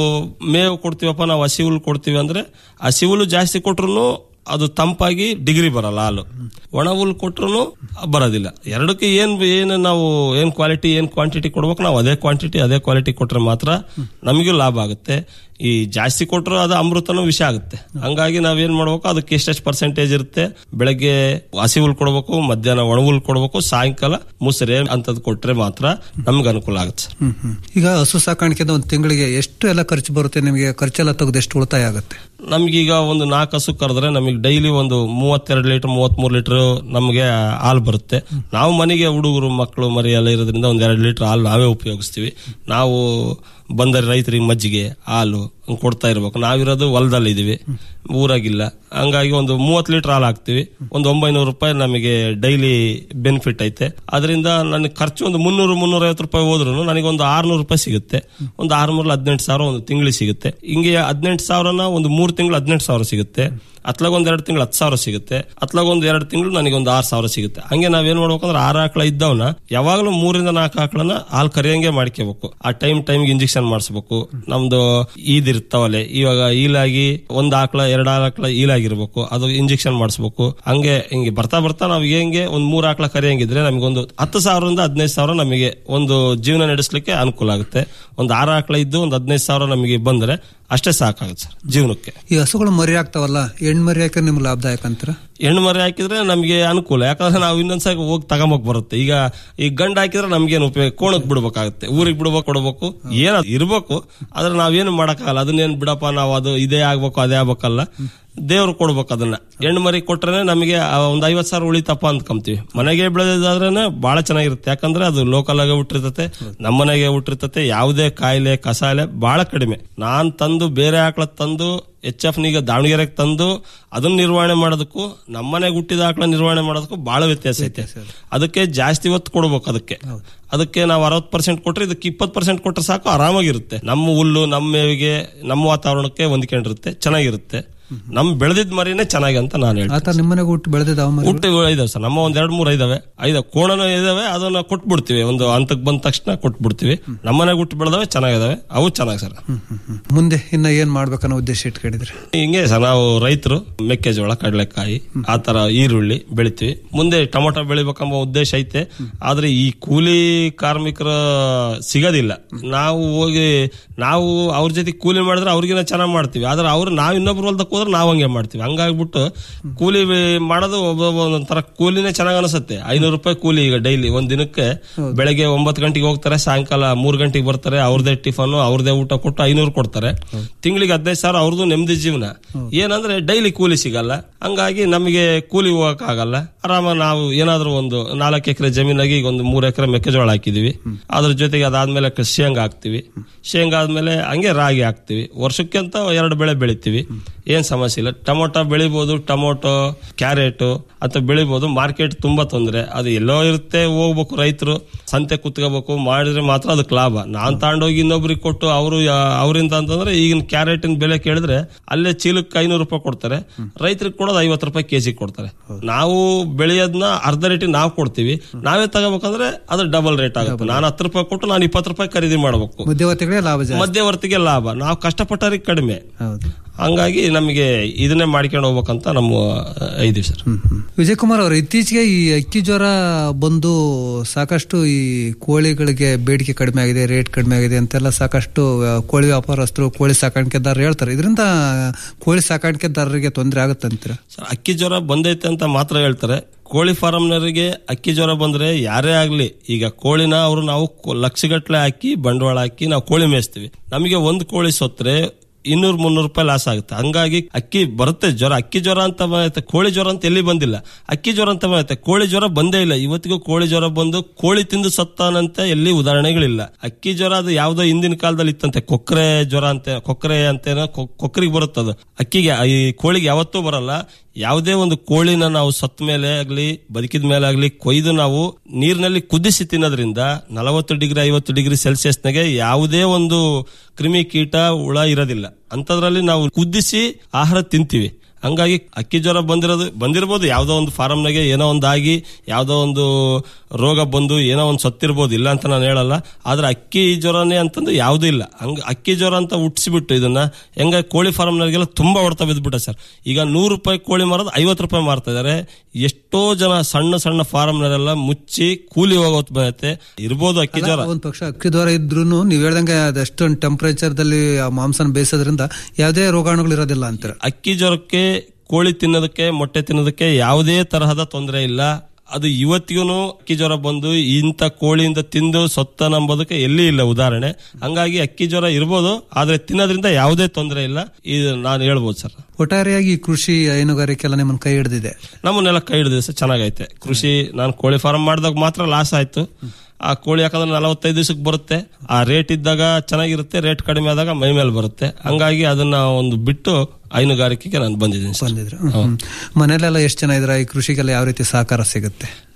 ಮೇವು ಕೊಡ್ತೀವಪ್ಪ ನಾವು ಹಸಿ ಹುಲ್ಲು ಕೊಡ್ತೀವಿ ಅಂದ್ರೆ ಹಸಿ ಹುಲ್ಲು ಜಾಸ್ತಿ ಕೊಟ್ರು ಅದು ತಂಪಾಗಿ ಡಿಗ್ರಿ ಬರಲ್ಲ ಹಾಲು ಒಣ ಹುಲ್ಲು ಕೊಟ್ರು ಬರೋದಿಲ್ಲ ಎರಡಕ್ಕೆ ಏನ್ ಏನ್ ನಾವು ಏನ್ ಕ್ವಾಲಿಟಿ ಏನ್ ಕ್ವಾಂಟಿಟಿ ಕೊಡ್ಬೇಕು ನಾವು ಅದೇ ಕ್ವಾಂಟಿಟಿ ಅದೇ ಕ್ವಾಲಿಟಿ ಕೊಟ್ರೆ ಮಾತ್ರ ನಮಗೂ ಲಾಭ ಆಗುತ್ತೆ ಈ ಜಾಸ್ತಿ ಕೊಟ್ಟರು ಅದು ಅಮೃತನೂ ವಿಷ ಆಗುತ್ತೆ ಹಂಗಾಗಿ ನಾವೇನ್ ಮಾಡ್ಬೇಕು ಅದಕ್ಕೆ ಎಷ್ಟೆಷ್ಟು ಪರ್ಸೆಂಟೇಜ್ ಇರುತ್ತೆ ಬೆಳಗ್ಗೆ ಹಸಿ ಹುಲ್ ಕೊಡ್ಬೇಕು ಮಧ್ಯಾಹ್ನ ಒಣ ಹುಲ್ ಕೊಡ್ಬೇಕು ಸಾಯಂಕಾಲ ಮುಸ್ರೆ ಅಂತದ್ ಕೊಟ್ರೆ ಮಾತ್ರ ನಮ್ಗೆ ಅನುಕೂಲ ಆಗುತ್ತೆ ಸರ್ ಹ್ಮ್ ಹ್ಮ್. ಈಗ ಹಸು ಸಾಕಾಣಿಕೆದ ಒಂದು ತಿಂಗಳಿಗೆ ಎಷ್ಟು ಎಲ್ಲ ಖರ್ಚು ಬರುತ್ತೆ ನಿಮಗೆ ಖರ್ಚೆಲ್ಲ ತೆಗೆದು ಎಷ್ಟು ಉಳಿತಾಯ ಆಗುತ್ತೆ ನಮ್ಗೀಗ ಒಂದು ನಾಲ್ಕು ಹಸು ಕರೆದ್ರೆ ನಮಗೆ ಡೈಲಿ ಒಂದು ಮೂವತ್ತೆರಡು ಲೀಟರ್ ಮೂವತ್ಮೂರು ಲೀಟರ್ ನಮಗೆ ಹಾಲು ಬರುತ್ತೆ ನಾವು ಮನೆಗೆ ಹುಡುಗರು ಮಕ್ಕಳು ಮರಿ ಎಲ್ಲ ಇರೋದ್ರಿಂದ ಒಂದ್ ಎರಡು ಲೀಟರ್ ಹಾಲು ನಾವೇ ಉಪಯೋಗಿಸ್ತೀವಿ ನಾವು ಬಂದ ರೈತರಿಗೆ ಮಜ್ಜಿಗೆ ಹಾಲು ಹಂಗ್ ಕೊಡ್ತಾ ಇರ್ಬೇಕು ನಾವಿರೋದು ಹೊಲದಲ್ಲಿ ಇದೀವಿ ಊರಾಗಿಲ್ಲ ಹಂಗಾಗಿ ಒಂದು ಮೂವತ್ತು ಲೀಟರ್ ಹಾಲು ಹಾಕ್ತಿವಿ ಒಂದು ಒಂಬೈನೂರು ರೂಪಾಯಿ ನಮಗೆ ಡೈಲಿ ಬೆನಿಫಿಟ್ ಐತೆ ಅದರಿಂದ ನನಗೆ ಖರ್ಚು ಒಂದು ಮುನ್ನೂರು ಮುನ್ನೂರ ಐವತ್ತು ರೂಪಾಯಿ ಹೋದ್ರು ನನಗೆ ಒಂದು ಆರ್ನೂರು ರೂಪಾಯಿ ಸಿಗುತ್ತೆ ಒಂದು ಆರ್ನೂರ ಹದಿನೆಂಟು ಸಾವಿರ ಒಂದು ತಿಂಗಳಿಗೆ ಸಿಗುತ್ತೆ ಹಿಂಗೆ ಹದಿನೆಂಟು ಸಾವಿರನ ಒಂದು ಮೂರು ತಿಂಗಳು ಹದಿನೆಂಟು ಸಾವಿರ ಸಿಗುತ್ತೆ ಅತ್ಲಾಗ ಒಂದ್ ಎರಡು ತಿಂಗಳು ಹತ್ತು ಸಾವಿರ ಸಿಗುತ್ತೆ ಅತ್ಲಾಗ ಒಂದ್ ಎರಡು ತಿಂಗಳು ನನಗೆ ಒಂದು ಆರು ಸಾವಿರ ಸಿಗುತ್ತೆ ಹಂಗೆ ನಾವೇನ್ ಮಾಡ್ಬೇಕಂದ್ರೆ ಆರು ಆಕಳ ಇದ್ದವನ ಯಾವಾಗಲೂ ಮೂರಿಂದ ನಾಲ್ಕು ಆಕಳನ್ನ ಹಾಲು ಕರಿಯಂಗೆ ಮಾಡ್ಕೋಬೇಕು ಆ ಟೈಮ್ ಟೈಮ್ಗೆ ಇಂಜೆಕ್ಷನ್ ಮಾಡಿಸ್ಬೇಕು ನಮ್ದು ಈದ್ ಇರ್ತಾವಲೆ ಇವಾಗ ಈಲಾಗಿ ಒಂದ್ ಆಕಳ ಎರಡು ಆಕಳ ಈಲಾಗಿರ್ಬೇಕು ಅದು ಇಂಜೆಕ್ಷನ್ ಮಾಡಿಸ್ಬೇಕು ಹಂಗೆ ಹಿಂಗೆ ಬರ್ತಾ ಬರ್ತಾ ನಾವು ಹೆಂಗೆ ಒಂದ್ ಮೂರ್ ಆಕಳ ಕರಿಯಂಗಿದ್ರೆ ನಮಗೊಂದು ಹತ್ತು ಸಾವಿರದಿಂದ ಹದಿನೈದು ಸಾವಿರ ನಮಗೆ ಒಂದು ಜೀವನ ನಡೆಸಲಿಕ್ಕೆ ಅನುಕೂಲ ಆಗುತ್ತೆ ಒಂದು ಆರು ಆಕಳ ಇದ್ದು ಒಂದು ಹದಿನೈದು ಸಾವಿರ ನಮಗೆ ಬಂದ್ರೆ ಅಷ್ಟೇ ಸಾಕಾಗುತ್ತೆ ಸರ್ ಜೀವನಕ್ಕೆ ಈ ಹಸುಗಳು ಮರಿ ಆಗ್ತಾವಲ್ಲ ಹೆಣ್ಣು ಮರಿ ಹಾಕಿದ್ರೆ ನಿಮ್ಗೆ ಲಾಭದಾಯಕ ಅಂತೀರ ಹೆಣ್ಣು ಮರಿ ಹಾಕಿದ್ರೆ ನಮಗೆ ಅನುಕೂಲ ಯಾಕಂದ್ರೆ ನಾವು ಇನ್ನೊಂದ್ಸಾರಿ ಹೋಗಿ ತಗೊಂಬಕ್ ಬರುತ್ತೆ ಈಗ ಈ ಗಂಡು ಹಾಕಿದ್ರೆ ನಮ್ಗೇನು ಉಪಯೋಗ ಕೋಣಕ್ ಬಿಡ್ಬೇಕಾಗುತ್ತೆ ಊರಿಗೆ ಬಿಡ್ಬೇಕು ಕೊಡ್ಬೇಕು ಏನ ಇರ್ಬೇಕು ಆದ್ರೆ ನಾವೇನು ಮಾಡಕ್ಕಾಗಲ್ಲ ಅದನ್ನೇನು ಬಿಡಪ್ಪ ನಾವು ಅದು ಇದೇ ಆಗ್ಬೇಕು ಅದೇ ಆಗ್ಬೇಕಲ್ಲ ದೇವ್ರು ಕೊಡ್ಬೇಕು ಅದನ್ನ ಹೆಣ್ಣು ಮರಿ ಕೊಟ್ರೆ ನಮಗೆ ಒಂದ್ ಐವತ್ ಸಾವಿರ ಉಳಿತಪ್ಪ ಅಂದ್ಕೊಂತೀವಿ ಮನೆಗೆ ಬೆಳೆದಾದ್ರೇನೆ ಬಹಳ ಚೆನ್ನಾಗಿರುತ್ತೆ ಯಾಕಂದ್ರೆ ಅದು ಲೋಕಲ್ ಆಗಿ ಹುಟ್ಟಿರ್ತತೆ ನಮ್ಮನೆಗೆ ಹುಟ್ಟಿರ್ತತೆ ಯಾವುದೇ ಕಾಯಿಲೆ ಕಸಾಲೆ ಬಹಳ ಕಡಿಮೆ ನಾನ್ ತಂದು ಬೇರೆ ಆಕಳ ತಂದು ಎಚ್ ಎಫ್ ನಿಗ ದಾವಣಗೆರೆಗೆ ತಂದು ಅದನ್ನ ನಿರ್ವಹಣೆ ಮಾಡೋದಕ್ಕೂ ನಮ್ಮನೆಗೆ ಹುಟ್ಟಿದ ಆಕಳ ನಿರ್ವಹಣೆ ಮಾಡೋದಕ್ಕೂ ಬಹಳ ವ್ಯತ್ಯಾಸ ಐತೆ ಅದಕ್ಕೆ ಜಾಸ್ತಿ ಒತ್ತು ಕೊಡ್ಬೇಕು ಅದಕ್ಕೆ ಅದಕ್ಕೆ ನಾವು ಅರವತ್ತು ಪರ್ಸೆಂಟ್ ಕೊಟ್ರೆ ಇದಕ್ಕೆ ಇಪ್ಪತ್ತು ಪರ್ಸೆಂಟ್ ಕೊಟ್ರೆ ಸಾಕು ಆರಾಮಾಗಿರುತ್ತೆ ನಮ್ಮ ಹುಲ್ಲು ನಮ್ಮ ಮೇವಿಗೆ ನಮ್ಮ ವಾತಾವರಣಕ್ಕೆ ಹೊಂದ್ಕೊಂಡಿರುತ್ತೆ ಚೆನ್ನಾಗಿರುತ್ತೆ ನಮ್ ಬೆಳೆದಿದ್ ಮರಿನೇ ಚೆನ್ನಾಗಿ ಅಂತ ನಾನು ಹೇಳ್ತೀನಿ ಆತ ನಿಮ್ಮನೆಗೆ ಹುಟ್ಟು ಬೆಳೆದಿದ್ದಾವ ಮರಿ ಹುಟ್ಟು ಇದಾವೆ ಸರ್ ನಮ್ಮ ಒಂದ್ ಎರಡ್ ಮೂರು ಇದಾವೆ ಐದ ಕೋಣನ ಇದಾವೆ ಅದನ್ನ ಕೊಟ್ಬಿಡ್ತೀವಿ ಒಂದು ಹಂತಕ್ಕೆ ಬಂದ ತಕ್ಷಣ ಕೊಟ್ಬಿಡ್ತೀವಿ ನಮ್ಮನೆಗೆ ಹುಟ್ಟು ಬೆಳೆದವೆ ಚೆನ್ನಾಗಿದಾವೆ ಅವು ಚೆನ್ನಾಗಿ ಸರ್ ಮುಂದೆ ಇನ್ನ ಏನ್ ಮಾಡ್ಬೇಕನ್ನೋ ಉದ್ದೇಶ ಇಟ್ಕೊಂಡಿದ್ರಿ ಹಿಂಗೆ ಸರ್ ನಾವು ರೈತರು ಮೆಕ್ಕೆಜೋಳ ಕಡಲೆಕಾಯಿ ಆ ತರ ಈರುಳ್ಳಿ ಬೆಳಿತೀವಿ ಮುಂದೆ ಟೊಮೊಟೊ ಬೆಳಿಬೇಕೆಂಬ ಉದ್ದೇಶ ಐತೆ ಆದ್ರೆ ಈ ಕೂಲಿ ಕಾರ್ಮಿಕರ ಸಿಗೋದಿಲ್ಲ ನಾವು ಹೋಗಿ ನಾವು ಅವ್ರ ಜೊತೆ ಕೂಲಿ ಮಾಡಿದ್ರೆ ಅವ್ರಿಗಿನ ಚೆನ್ನಾಗಿ ಮಾಡ್ತೀವಿ ಆದ್ರೆ ಅವ್ರು ನಾವ್ ಇನ್ನೊಬ್ರು ಹೊಲ್ದಕ್ಕೆ ಹೋದ್ರೆ ನಾವ್ ಹಂಗೆ ಮಾಡ್ತೀವಿ ಹಂಗಾಗ್ಬಿಟ್ಟು ಕೂಲಿ ಮಾಡೋದು ಒಬ್ಬೊಬ್ಬ ಒಂಥರ ಕೂಲಿನೇ ಚೆನ್ನಾಗಿ ಅನಿಸುತ್ತೆ ಐನೂರು ರೂಪಾಯಿ ಕೂಲಿ ಈಗ ಡೈಲಿ ಒಂದ್ ದಿನಕ್ಕೆ ಬೆಳಗ್ಗೆ ಒಂಬತ್ತು ಗಂಟೆಗೆ ಹೋಗ್ತಾರೆ ಸಾಯಂಕಾಲ ಮೂರ್ ಗಂಟೆಗೆ ಬರ್ತಾರೆ ಅವ್ರದೇ ಟಿಫನ್ ಅವ್ರದೇ ಊಟ ಕೊಟ್ಟು ಐನೂರು ಕೊಡ್ತಾರೆ ತಿಂಗಳಿಗೆ ಹದಿನೈದು ಸಾವಿರ ಅವ್ರದ್ದು ನೆಮ್ಮದಿ ಜೀವನ ಏನಂದ್ರೆ ಡೈಲಿ ಕೂಲಿ ಸಿಗಲ್ಲ ಹಂಗಾಗಿ ನಮಗೆ ಕೂಲಿ ಹೋಗಕ್ ಆಗಲ್ಲ ಆರಾಮ ನಾವು ಏನಾದ್ರೂ ಒಂದು ನಾಲ್ಕು ಎಕರೆ ಜಮೀನಾಗಿ ಈಗ ಒಂದು ಮೂರ್ ಎಕರೆ ಮೆಕ್ಕೆಜೋಳ ಹಾಕಿದೀವಿ ಅದ್ರ ಜೊತೆಗೆ ಅದಾದ್ಮೇಲೆ ಕ- ಶೇಂಗಾ ಹಾಕ್ತಿವಿ ಶೇಂಗಾ ಆದ್ಮೇಲೆ ಹಂಗೆ ರಾಗಿ ಹಾಕ್ತಿವಿ ವರ್ಷಕ್ಕೆ ಅಂತ ಎರಡು ಬೆಳೆ ಬೆಳಿತೀವಿ ಏನ್ ಸಮಸ್ಯೆ ಇಲ್ಲ ಟೊಮೊಟೊ ಬೆಳಿಬಹುದು ಟೊಮೊಟೊ ಕ್ಯಾರೆಟ್ ಅಂತ ಬೆಳಿಬಹುದು ಮಾರ್ಕೆಟ್ ತುಂಬಾ ತೊಂದ್ರೆ ಅದು ಎಲ್ಲೋ ಇರುತ್ತೆ ಹೋಗ್ಬೇಕು ರೈತರು ಸಂತೆ ಕುತ್ಕೋಬೇಕು ಮಾಡಿದ್ರೆ ಮಾತ್ರ ಅದಕ್ಕೆ ಲಾಭ ನಾನ್ ತಗೊಂಡೋಗಿ ಇನ್ನೊಬ್ರಿಗೆ ಕೊಟ್ಟು ಅವರು ಅವರಿಂದ ಅಂತಂದ್ರೆ ಈಗಿನ ಕ್ಯಾರೆಟಿನ ಬೆಲೆ ಕೇಳಿದ್ರೆ ಅಲ್ಲೇ ಚೀಲಕ್ಕೆ ಐನೂರು ರೂಪಾಯಿ ಕೊಡ್ತಾರೆ ರೈತರಿಗೆ ಕೊಡೋದು ಐವತ್ತು ರೂಪಾಯಿ ಕೆಜಿ ಕೊಡ್ತಾರೆ ನಾವು ಬೆಳೆಯೋದನ್ನ ಅರ್ಧ ರೇಟಿಗೆ ನಾವು ಕೊಡ್ತೀವಿ ನಾವೇ ತಗೋಬೇಕಂದ್ರೆ ಅದು ಡಬಲ್ ರೇಟ್ ಆಗುತ್ತೆ ನಾನು ಹತ್ತು ರೂಪಾಯಿ ಕೊಟ್ಟು ನಾನು ಇಪ್ಪತ್ತು ರೂಪಾಯಿ ಖರೀದಿ ಮಾಡಬೇಕು ಮಧ್ಯವರ್ತಿಗಳೇ ಲಾಭ ಜಾಸ್ತಿ ಮಧ್ಯವರ್ತಿಗೆ ಲಾಭ ನಾವು ಕಷ್ಟಪಟ್ಟವ್ರಿಗೆ ಕಡಿಮೆ ಹೌದು ಹಂಗಾಗಿ ನಮಗೆ ಇದನ್ನೇ ಮಾಡ್ಕೊಂಡು ಹೋಗ್ಬೇಕಂತ ನಮ್ಮ ಐದು ಸರ್ ವಿಜಯ್ ಕುಮಾರ್ ಅವರು ಇತ್ತೀಚೆಗೆ ಈ ಅಕ್ಕಿ ಜ್ವರ ಬಂದು ಸಾಕಷ್ಟು ಈ ಕೋಳಿಗಳಿಗೆ ಬೇಡಿಕೆ ಕಡಿಮೆ ಆಗಿದೆ ರೇಟ್ ಕಡಿಮೆ ಆಗಿದೆ ಅಂತೆಲ್ಲ ಸಾಕಷ್ಟು ಆ, ಕೋಳಿ ವ್ಯಾಪಾರಸ್ಥರು ಕೋಳಿ ಸಾಕಾಣಿಕೆದಾರರು ಹೇಳ್ತಾರೆ ಇದರಿಂದ ಕೋಳಿ ಸಾಕಾಣಿಕೆದಾರರಿಗೆ ತೊಂದರೆ ಆಗುತ್ತಂತೀರ ಸರ್ ಅಕ್ಕಿ ಜ್ವರ ಬಂದೈತೆ ಅಂತ ಮಾತ್ರ ಹೇಳ್ತಾರೆ ಕೋಳಿ ಫಾರಂನವರಿಗೆ ಅಕ್ಕಿ ಜ್ವರ ಬಂದ್ರೆ ಯಾರೇ ಆಗ್ಲಿ ಈಗ ಕೋಳಿನ ಅವರು ನಾವು ಕೊ- ಲಕ್ಷಗಟ್ಲೆ ಹಾಕಿ ಬಂಡವಾಳ ಹಾಕಿ ನಾವು ಕೋಳಿ ಮೇಯಿಸ್ತೀವಿ ನಮಗೆ ಒಂದು ಕೋಳಿ ಸೊತ್ರೆ ಇನ್ನೂರ್ ಮುನ್ನೂರು ರೂಪಾಯಿ ಲಾಸ್ ಆಗುತ್ತೆ ಹಂಗಾಗಿ ಅಕ್ಕಿ ಬರುತ್ತೆ ಜ್ವರ ಅಕ್ಕಿ ಜ್ವರ ಅಂತ ಬರುತ್ತೆ ಕೋಳಿ ಜ್ವರ ಅಂತ ಎಲ್ಲಿ ಬಂದಿಲ್ಲ ಅಕ್ಕಿ ಜ್ವರ ಅಂತ ಬರುತ್ತೆ ಕೋಳಿ ಜ್ವರ ಬಂದೇ ಇಲ್ಲ ಇವತ್ತಿಗೂ ಕೋಳಿ ಜ್ವರ ಬಂದು ಕೋಳಿ ತಿಂದು ಸತ್ತಾನಂತೆ ಎಲ್ಲಿ ಉದಾಹರಣೆಗಳಿಲ್ಲ ಅಕ್ಕಿ ಜ್ವರ ಅದು ಯಾವ್ದೋ ಹಿಂದಿನ ಕಾಲದಲ್ಲಿ ಇತ್ತಂತೆ ಕೊಕ್ರೆ ಜ್ವರ ಅಂತ ಕೊಕ್ರೆ ಅಂತೇನೋ ಕೊ- ಕೊಕ್ರಿಗೆ ಬರುತ್ತದು ಅಕ್ಕಿಗೆ ಈ ಕೋಳಿಗೆ ಯಾವತ್ತೂ ಬರಲ್ಲ ಯಾವುದೇ ಒಂದು ಕೋಳಿನ ನಾವು ಸತ್ತ ಮೇಲೆ ಆಗ್ಲಿ ಬದುಕಿದ ಮೇಲೆ ಆಗ್ಲಿ ಕೊಯ್ದು ನಾವು ನೀರಿನಲ್ಲಿ ಕುದಿಸಿ ತಿನ್ನೋದ್ರಿಂದ ನಲವತ್ತು ಡಿಗ್ರಿ ಐವತ್ತು ಡಿಗ್ರಿ ಸೆಲ್ಸಿಯಸ್ನಾಗೆ ಯಾವುದೇ ಒಂದು ಕ್ರಿಮಿ ಕೀಟ ಹುಳ ಇರೋದಿಲ್ಲ ಅಂತದ್ರಲ್ಲಿ ನಾವು ಕುದಿಸಿ ಆಹಾರ ತಿಂತೀವಿ ಹಂಗಾಗಿ ಅಕ್ಕಿ ಜ್ವರ ಬಂದಿರೋದು ಬಂದಿರ್ಬೋದು ಯಾವುದೋ ಒಂದು ಫಾರಮ್ನಾಗೆ ಏನೋ ಒಂದು ಆಗಿ ಯಾವುದೋ ಒಂದು ರೋಗ ಬಂದು ಏನೋ ಒಂದು ಸತ್ತಿರ್ಬೋದು ಇಲ್ಲ ಅಂತ ನಾನು ಹೇಳಲ್ಲ ಆದ್ರೆ ಅಕ್ಕಿ ಜ್ವರನೇ ಅಂತಂದು ಯಾವುದೂ ಇಲ್ಲ ಹಂಗ ಅಕ್ಕಿ ಜ್ವರ ಅಂತ ಹುಟ್ಟಿಸ್ಬಿಟ್ಟು ಇದನ್ನ ಹೆಂಗ ಕೋಳಿ ಫಾರಮ್ನವರಿಗೆಲ್ಲ ತುಂಬಾ ಹೊಡ್ತಾ ಬಿದ್ಬಿಟ್ಟ ಸರ್ ಈಗ ನೂರು ರೂಪಾಯಿ ಕೋಳಿ ಮಾರೋದು ಐವತ್ತು ರೂಪಾಯಿ ಮಾರ್ತಾ ಇದಾರೆ ಎಷ್ಟೋ ಜನ ಸಣ್ಣ ಸಣ್ಣ ಫಾರಮ್ನವರೆಲ್ಲ ಮುಚ್ಚಿ ಕೂಲಿ ಹೋಗೋತ್ ಬರುತ್ತೆ ಇರ್ಬೋದು ಅಕ್ಕಿ ಜ್ವರ ಒಂದ್ ಪಕ್ಷ ಅಕ್ಕಿ ಜ್ವರ ಇದ್ರು ನೀವ್ ಹೇಳ್ದಂಗೆ ಅದೆಷ್ಟೊಂದು ಟೆಂಪರೇಚರ್ ದಲ್ಲಿ ಆ ಮಾಂಸನ ಬೇಯಿಸೋದ್ರಿಂದ ಯಾವುದೇ ರೋಗಾಣುಗಳು ಇರೋದಿಲ್ಲ ಅಂತೀರ ಅಕ್ಕಿ ಜ್ವರಕ್ಕೆ ಕೋಳಿ ತಿನ್ನೋದಕ್ಕೆ ಮೊಟ್ಟೆ ತಿನ್ನೋದಕ್ಕೆ ಯಾವುದೇ ತರಹದ ತೊಂದರೆ ಇಲ್ಲ ಅದು ಇವತ್ತಿಗೂ ಅಕ್ಕಿ ಜ್ವರ ಬಂದು ಇಂಥ ಕೋಳಿಯಿಂದ ತಿಂದು ಸೊತ್ತ ನಂಬೋದಕ್ಕೆ ಎಲ್ಲಿ ಇಲ್ಲ ಉದಾಹರಣೆ ಹಂಗಾಗಿ ಅಕ್ಕಿ ಜ್ವರ ಇರ್ಬೋದು ಆದ್ರೆ ತಿನ್ನೋದ್ರಿಂದ ಯಾವುದೇ ತೊಂದರೆ ಇಲ್ಲ ಇದು ನಾನು ಹೇಳ್ಬೋದು ಸರ್ ಒಟ್ಟಾರೆಯಾಗಿ ಈ ಕೃಷಿ ಹೈನುಗಾರಿಕೆ ಎಲ್ಲ ನಿಮ್ಮನ್ನ ಕೈ ಹಿಡಿದಿದೆ ನಮ್ಮನ್ನೆಲ್ಲ ಕೈ ಹಿಡಿದ ದಿವಸ ಚೆನ್ನಾಗೈತೆ ಕೃಷಿ ನಾನು ಕೋಳಿ ಫಾರ್ಮ್ ಮಾಡಿದಾಗ ಮಾತ್ರ ಲಾಸ್ ಆಯ್ತು ಆ ಕೋಳಿ ಯಾಕಂದ್ರೆ ನಲವತ್ತೈದು ದಿವಸಕ್ಕೆ ಬರುತ್ತೆ ಆ ರೇಟ್ ಇದ್ದಾಗ ಚೆನ್ನಾಗಿರುತ್ತೆ ರೇಟ್ ಕಡಿಮೆ ಆದಾಗ ಮೈ ಮೇಲೆ ಬರುತ್ತೆ ಹಂಗಾಗಿ ಅದನ್ನ ಒಂದು ಬಿಟ್ಟು ಹೈನುಗಾರಿಕೆಗೆ ನಾನು ಬಂದಿದ್ದೀನಿ ಸರ್ ಬಂದಿದ್ರು ಮನೇಲೆಲ್ಲ ಎಷ್ಟು ಜನ ಇದ್ರ ಈ ಕೃಷಿಗೆಲ್ಲ ಯಾವ ರೀತಿ ಸಹಕಾರ ಸಿಗುತ್ತೆ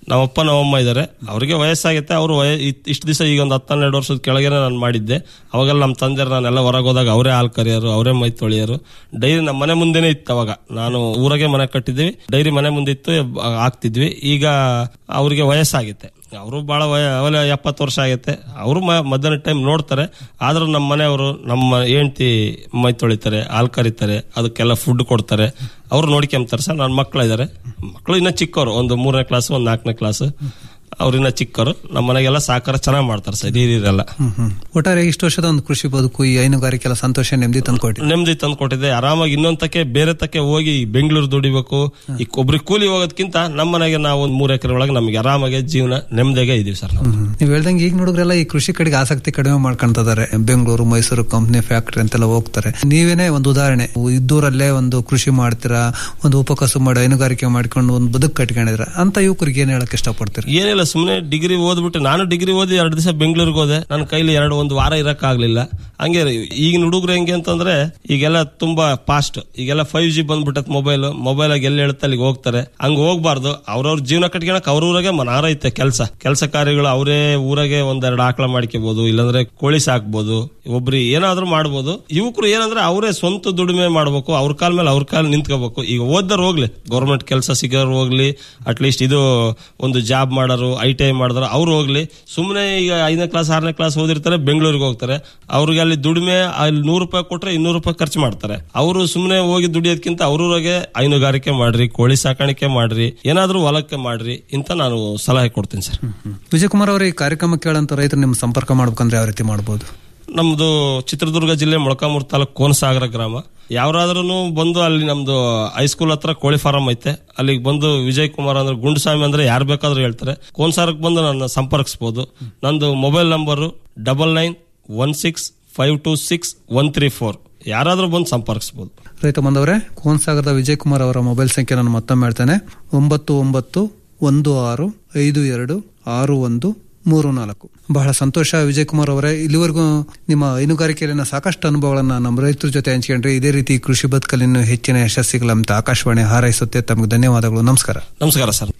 ನಮ್ಮಪ್ಪ ನಮ್ಮಮ್ಮ ಇದ್ದಾರೆ ಅವ್ರಿಗೆ ವಯಸ್ಸಾಗೈತೆ ಅವರು ವಯ ಇಷ್ಟು ದಿವಸ ಈಗ ಒಂದು ಹತ್ತೆರಡು ವರ್ಷದ ಕೆಳಗೆ ನಾನು ಮಾಡಿದ್ದೆ ಅವಾಗೆಲ್ಲ ನಮ್ಮ ತಂದೆರು ನಾನೆಲ್ಲ ಹೊರಗೆ ಹೋದಾಗ ಅವರೇ ಹಾಲು ಕರಿಯೋರು ಅವರೇ ಮೈ ತೊಳಿಯೋರು ಡೈರಿ ನಮ್ಮ ಮನೆ ಮುಂದೆನೇ ಇತ್ತು ಅವಾಗ ನಾನು ಊರಾಗೆ ಮನೆ ಕಟ್ಟಿದ್ವಿ ಡೈರಿ ಮನೆ ಮುಂದೆ ಇತ್ತು ಆ, ಹಾಕ್ತಿದ್ವಿ ಈಗ ಅವ್ರಿಗೆ ವಯಸ್ಸಾಗೈತೆ ಅವರು ಬಹಳ ವಯ ಅವೆಲ್ಲ ಎಪ್ಪತ್ತು ವರ್ಷ ಆಗೈತೆ ಅವರು ಮಧ್ಯಾಹ್ನ ಟೈಮ್ ನೋಡ್ತಾರೆ ಆದ್ರೂ ನಮ್ಮ ಮನೆಯವರು ನಮ್ಮ ಹೆಂಡತಿ ಮೈ ತೊಳಿತಾರೆ ಹಾಲು ಕರಿತಾರೆ ಅದಕ್ಕೆಲ್ಲ ಫುಡ್ ಕೊಡ್ತಾರೆ ಅವ್ರು ನೋಡ್ಕೊಂತಾರೆ ಸರ್ ನನ್ನ ಮಕ್ಕಳು ಇದ್ದಾರೆ ಮಕ್ಕಳು ಇನ್ನೂ ಚಿಕ್ಕವರು ಒಂದು ಮೂರನೇ ಕ್ಲಾಸ್ ಒಂದು ನಾಲ್ಕನೇ ಕ್ಲಾಸ್ ಅವ್ರಿನ್ನ ಚಿಕ್ಕವರು ನಮ್ಮ ಮನೆಗೆಲ್ಲ ಸಹಕಾರ ಚೆನ್ನಾಗಿ ಮಾಡ್ತಾರೆ ಸರ್ ಹಿರಿಯರೆಲ್ಲ ಹ್ಮ್ ಹ್ಮ್ ಒಟ್ಟಾರೆ ಇಷ್ಟು ವರ್ಷದ ಒಂದು ಕೃಷಿ ಬದುಕು ಈ ಹೈನುಗಾರಿಕೆ ಎಲ್ಲ ಸಂತೋಷ ನೆಮ್ಮದಿ ತಂದ್ಕೊಟ್ಟಿ ನೆಮ್ಮದಿ ತಂದು ಕೊಟ್ಟಿದೆ ಆರಾಮಾಗಿ ಇನ್ನೊಂದ್ ತಕ್ಕೆ ಬೇರೆ ತಕ್ಕೆ ಹೋಗಿ ಬೆಂಗಳೂರು ದುಡಿಬೇಕು ಈ ಒಬ್ರಿಗೆ ಕೂಲಿ ಹೋಗೋದಕ್ಕಿಂತ ನಮ್ಮ ಮನೆಗೆ ನಾವು ಒಂದ್ ಮೂರ್ ಎಕರೆ ಒಳಗೆ ನಮ್ಗೆ ಆರಾಮಾಗಿ ಜೀವನ ನೆಮ್ಮದಿಗೆ ಇದೀವಿ ಸರ್ ನಾವು ನೀವು ಹೇಳ್ದಂಗೆ ಈಗ ನೋಡಿದ್ರೆಲ್ಲ ಈ ಕೃಷಿ ಕಡೆಗೆ ಆಸಕ್ತಿ ಕಡಿಮೆ ಮಾಡ್ಕೊಂತಿದ್ದಾರೆ ಬೆಂಗಳೂರು ಮೈಸೂರು ಕಂಪ್ನಿ ಫ್ಯಾಕ್ಟರಿ ಅಂತೆಲ್ಲ ಹೋಗ್ತಾರೆ ನೀವೇನೇ ಒಂದು ಉದಾಹರಣೆ ಇದ್ದೂರಲ್ಲೇ ಒಂದು ಕೃಷಿ ಮಾಡ್ತೀರಾ ಒಂದು ಉಪಕಸು ಮಾಡಿ ಹೈನುಗಾರಿಕೆ ಮಾಡ್ಕೊಂಡು ಒಂದು ಬದುಕು ಕಟ್ಕೊಂಡಿದ್ರ ಅಂತ ಯುವಕರಿಗೆ ಏನ್ ಹೇಳಕ್ ಇಷ್ಟಪಡ್ತೀರಿ ಏನಿಲ್ಲ ಸುಮ್ಮನೆ ಡಿಗ್ರಿ ಓದ್ಬಿಟ್ಟು ನಾನು ಡಿಗ್ರಿ ಓದಿ ಎರಡು ದಿವಸ ಬೆಂಗಳೂರಿಗೆ ಹೋದೆ ನನ್ನ ಕೈಲಿ ಎರಡು ಒಂದು ವಾರ ಇರಕ್ ಆಗ್ಲಿಲ್ಲ ಹಂಗೆ ಈಗಿನ ಹುಡುಗರು ಹೆಂಗೆ ಅಂತಂದ್ರೆ ಈಗೆಲ್ಲ ತುಂಬಾ ಫಾಸ್ಟ್ ಈಗೆಲ್ಲ ಫೈವ್ ಜಿ ಬಂದ್ಬಿಟ್ಟತ್ ಮೊಬೈಲ್ ಮೊಬೈಲ್ ಆಗಿ ಎಲ್ಲಿ ಹೇಳುತ್ತೆ ಅಲ್ಲಿಗೆ ಹೋಗ್ತಾರೆ ಹಂಗ ಹೋಗ್ಬಾರ್ದು ಅವ್ರವ್ರ ಜೀವನ ಕಟ್ಕೊಳಕ್ ಅವ್ರ ಊರಾಗೆ ಮನಾರ ಐತೆ ಕೆಲಸ ಕೆಲಸ ಕಾರ್ಯಗಳು ಅವರೇ ಊರಾಗೆ ಒಂದೆರಡು ಆಕಳ ಮಾಡ್ಕೋಬಹುದು ಇಲ್ಲಾಂದ್ರೆ ಕೋಳಿ ಸಾಕ್ಬೋದು ಒಬ್ರಿ ಏನಾದ್ರೂ ಮಾಡ್ಬೋದು ಯುವಕರು ಏನಂದ್ರೆ ಅವರೇ ಸ್ವಂತ ದುಡಿಮೆ ಮಾಡ್ಬೇಕು ಅವ್ರ ಕಾಲ ಮೇಲೆ ಅವ್ರ ಕಾಲ ನಿಂತ್ಕೋಬೇಕು ಈಗ ಓದ್ದರ್ ಹೋಗ್ಲಿ ಗೌರ್ಮೆಂಟ್ ಕೆಲಸ ಸಿಗೋರು ಹೋಗ್ಲಿ ಅಟ್ಲೀಸ್ಟ್ ಇದು ಒಂದು ಜಾಬ್ ಮಾಡೋರು ಐ ಟಿ ಐ ಮಾಡಿದ್ರು ಅವ್ರು ಹೋಗ್ಲಿ ಸುಮ್ಮನೆ ಈಗ ಐದನೇ ಕ್ಲಾಸ್ ಆರನೇ ಕ್ಲಾಸ್ ಓದಿರ್ತಾರೆ ಬೆಂಗಳೂರಿಗೆ ಹೋಗ್ತಾರೆ ಅವ್ರಿಗೆ ಅಲ್ಲಿ ದುಡಿಮೆ ಅಲ್ಲಿ ನೂರು ರೂಪಾಯಿ ಕೊಟ್ರೆ ಇನ್ನೂರು ರೂಪಾಯಿ ಖರ್ಚು ಮಾಡ್ತಾರೆ ಅವರು ಸುಮ್ಮನೆ ಹೋಗಿ ದುಡಿಯೋದಕ್ಕಿಂತ ಅವ್ರೂರಾಗೆ ಹೈನುಗಾರಿಕೆ ಮಾಡ್ರಿ ಕೋಳಿ ಸಾಕಾಣಿಕೆ ಮಾಡ್ರಿ ಏನಾದ್ರೂ ಹೊಲಕ್ಕೆ ಮಾಡ್ರಿ ಅಂತ ನಾನು ಸಲಹೆ ಕೊಡ್ತೀನಿ ಸರ್ ವಿಜಯಕುಮಾರ್ ಅವರ ಈ ಕಾರ್ಯಕ್ರಮ ಕೇಳಂತ ರೈತರು ನಿಮ್ ಸಂಪರ್ಕ ಮಾಡ್ಬೇಕಂದ್ರೆ ಯಾವ ರೀತಿ ಮಾಡಬಹುದು ನಮ್ದು ಚಿತ್ರದುರ್ಗ ಜಿಲ್ಲೆ ಮೊಳಕಾಮೂರು ತಾಲೂಕು ಕೋನಸಾಗರ ಗ್ರಾಮ ಯಾವ್ದಾದ್ರೂ ಬಂದು ಅಲ್ಲಿ ನಮ್ದು ಹೈಸ್ಕೂಲ್ ಹತ್ರ ಕೋಳಿ ಫಾರಂ ಐತೆ ಅಲ್ಲಿಗೆ ಬಂದು ವಿಜಯ್ ಕುಮಾರ್ ಅಂದ್ರೆ ಗುಂಡುಸ್ವಾಮಿ ಅಂದ್ರೆ ಯಾರು ಬೇಕಾದ್ರೂ ಹೇಳ್ತಾರೆ ಕೋನಸಾರಕ್ಕೆ ಬಂದು ನನ್ನ ಸಂಪರ್ಕಿಸಬಹುದು ನಂದು mobile number double nine one six five two six one three four ಯಾರಾದ್ರೂ ಬಂದು ಸಂಪರ್ಕಿಸಬಹುದು ರೈತ ಬಂದವರೇ ಕೋನ್ಸಾಗರದ ವಿಜಯಕುಮಾರ್ ಅವರ ಮೊಬೈಲ್ ಸಂಖ್ಯೆ ನಾನು ಮತ್ತೊಮ್ಮೆ ಹೇಳ್ತೇನೆ ಒಂಬತ್ತು ಒಂಬತ್ತು ಒಂದು ಆರು ಐದು ಎರಡು ಆರು ಒಂದು ಮೂರು ನಾಲ್ಕು ಬಹಳ ಸಂತೋಷ ವಿಜಯಕುಮಾರ್ ಅವರೇ ಇಲ್ಲಿವರೆಗೂ ನಿಮ್ಮ ಹೈನುಗಾರಿಕೆಯಲ್ಲಿನ ಸಾಕಷ್ಟು ಅನುಭವಗಳನ್ನ ನಮ್ಮ ರೈತರ ಜೊತೆ ಹಂಚಿಕೊಂಡ್ರೆ ಇದೇ ರೀತಿ ಕೃಷಿ ಬದುಕಲ್ಲಿ ಇನ್ನೂ ಹೆಚ್ಚಿನ ಯಶಸ್ಸಿಗಳಂತ ಆಕಾಶವಾಣಿ ಹಾರೈಸುತ್ತೆ ತಮಗೆ ಧನ್ಯವಾದಗಳು ನಮಸ್ಕಾರ ನಮಸ್ಕಾರ ಸರ್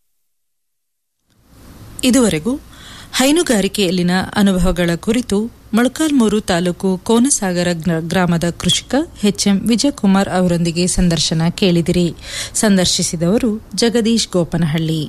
ಇದುವರೆಗೂ ಹೈನುಗಾರಿಕೆಯಲ್ಲಿನ ಅನುಭವಗಳ ಕುರಿತು ಮೊಳಕಾಲ್ಮೂರು ತಾಲೂಕು ಕೋನಸಾಗರ ಗ್ರ- ಗ್ರಾಮದ ಕೃಷಿಕ ಎಚ್ಎಂ ವಿಜಯಕುಮಾರ್ ಅವರೊಂದಿಗೆ ಸಂದರ್ಶನ ಕೇಳಿದಿರಿ ಸಂದರ್ಶಿಸಿದವರು ಜಗದೀಶ್ ಗೋಪನಹಳ್ಳಿ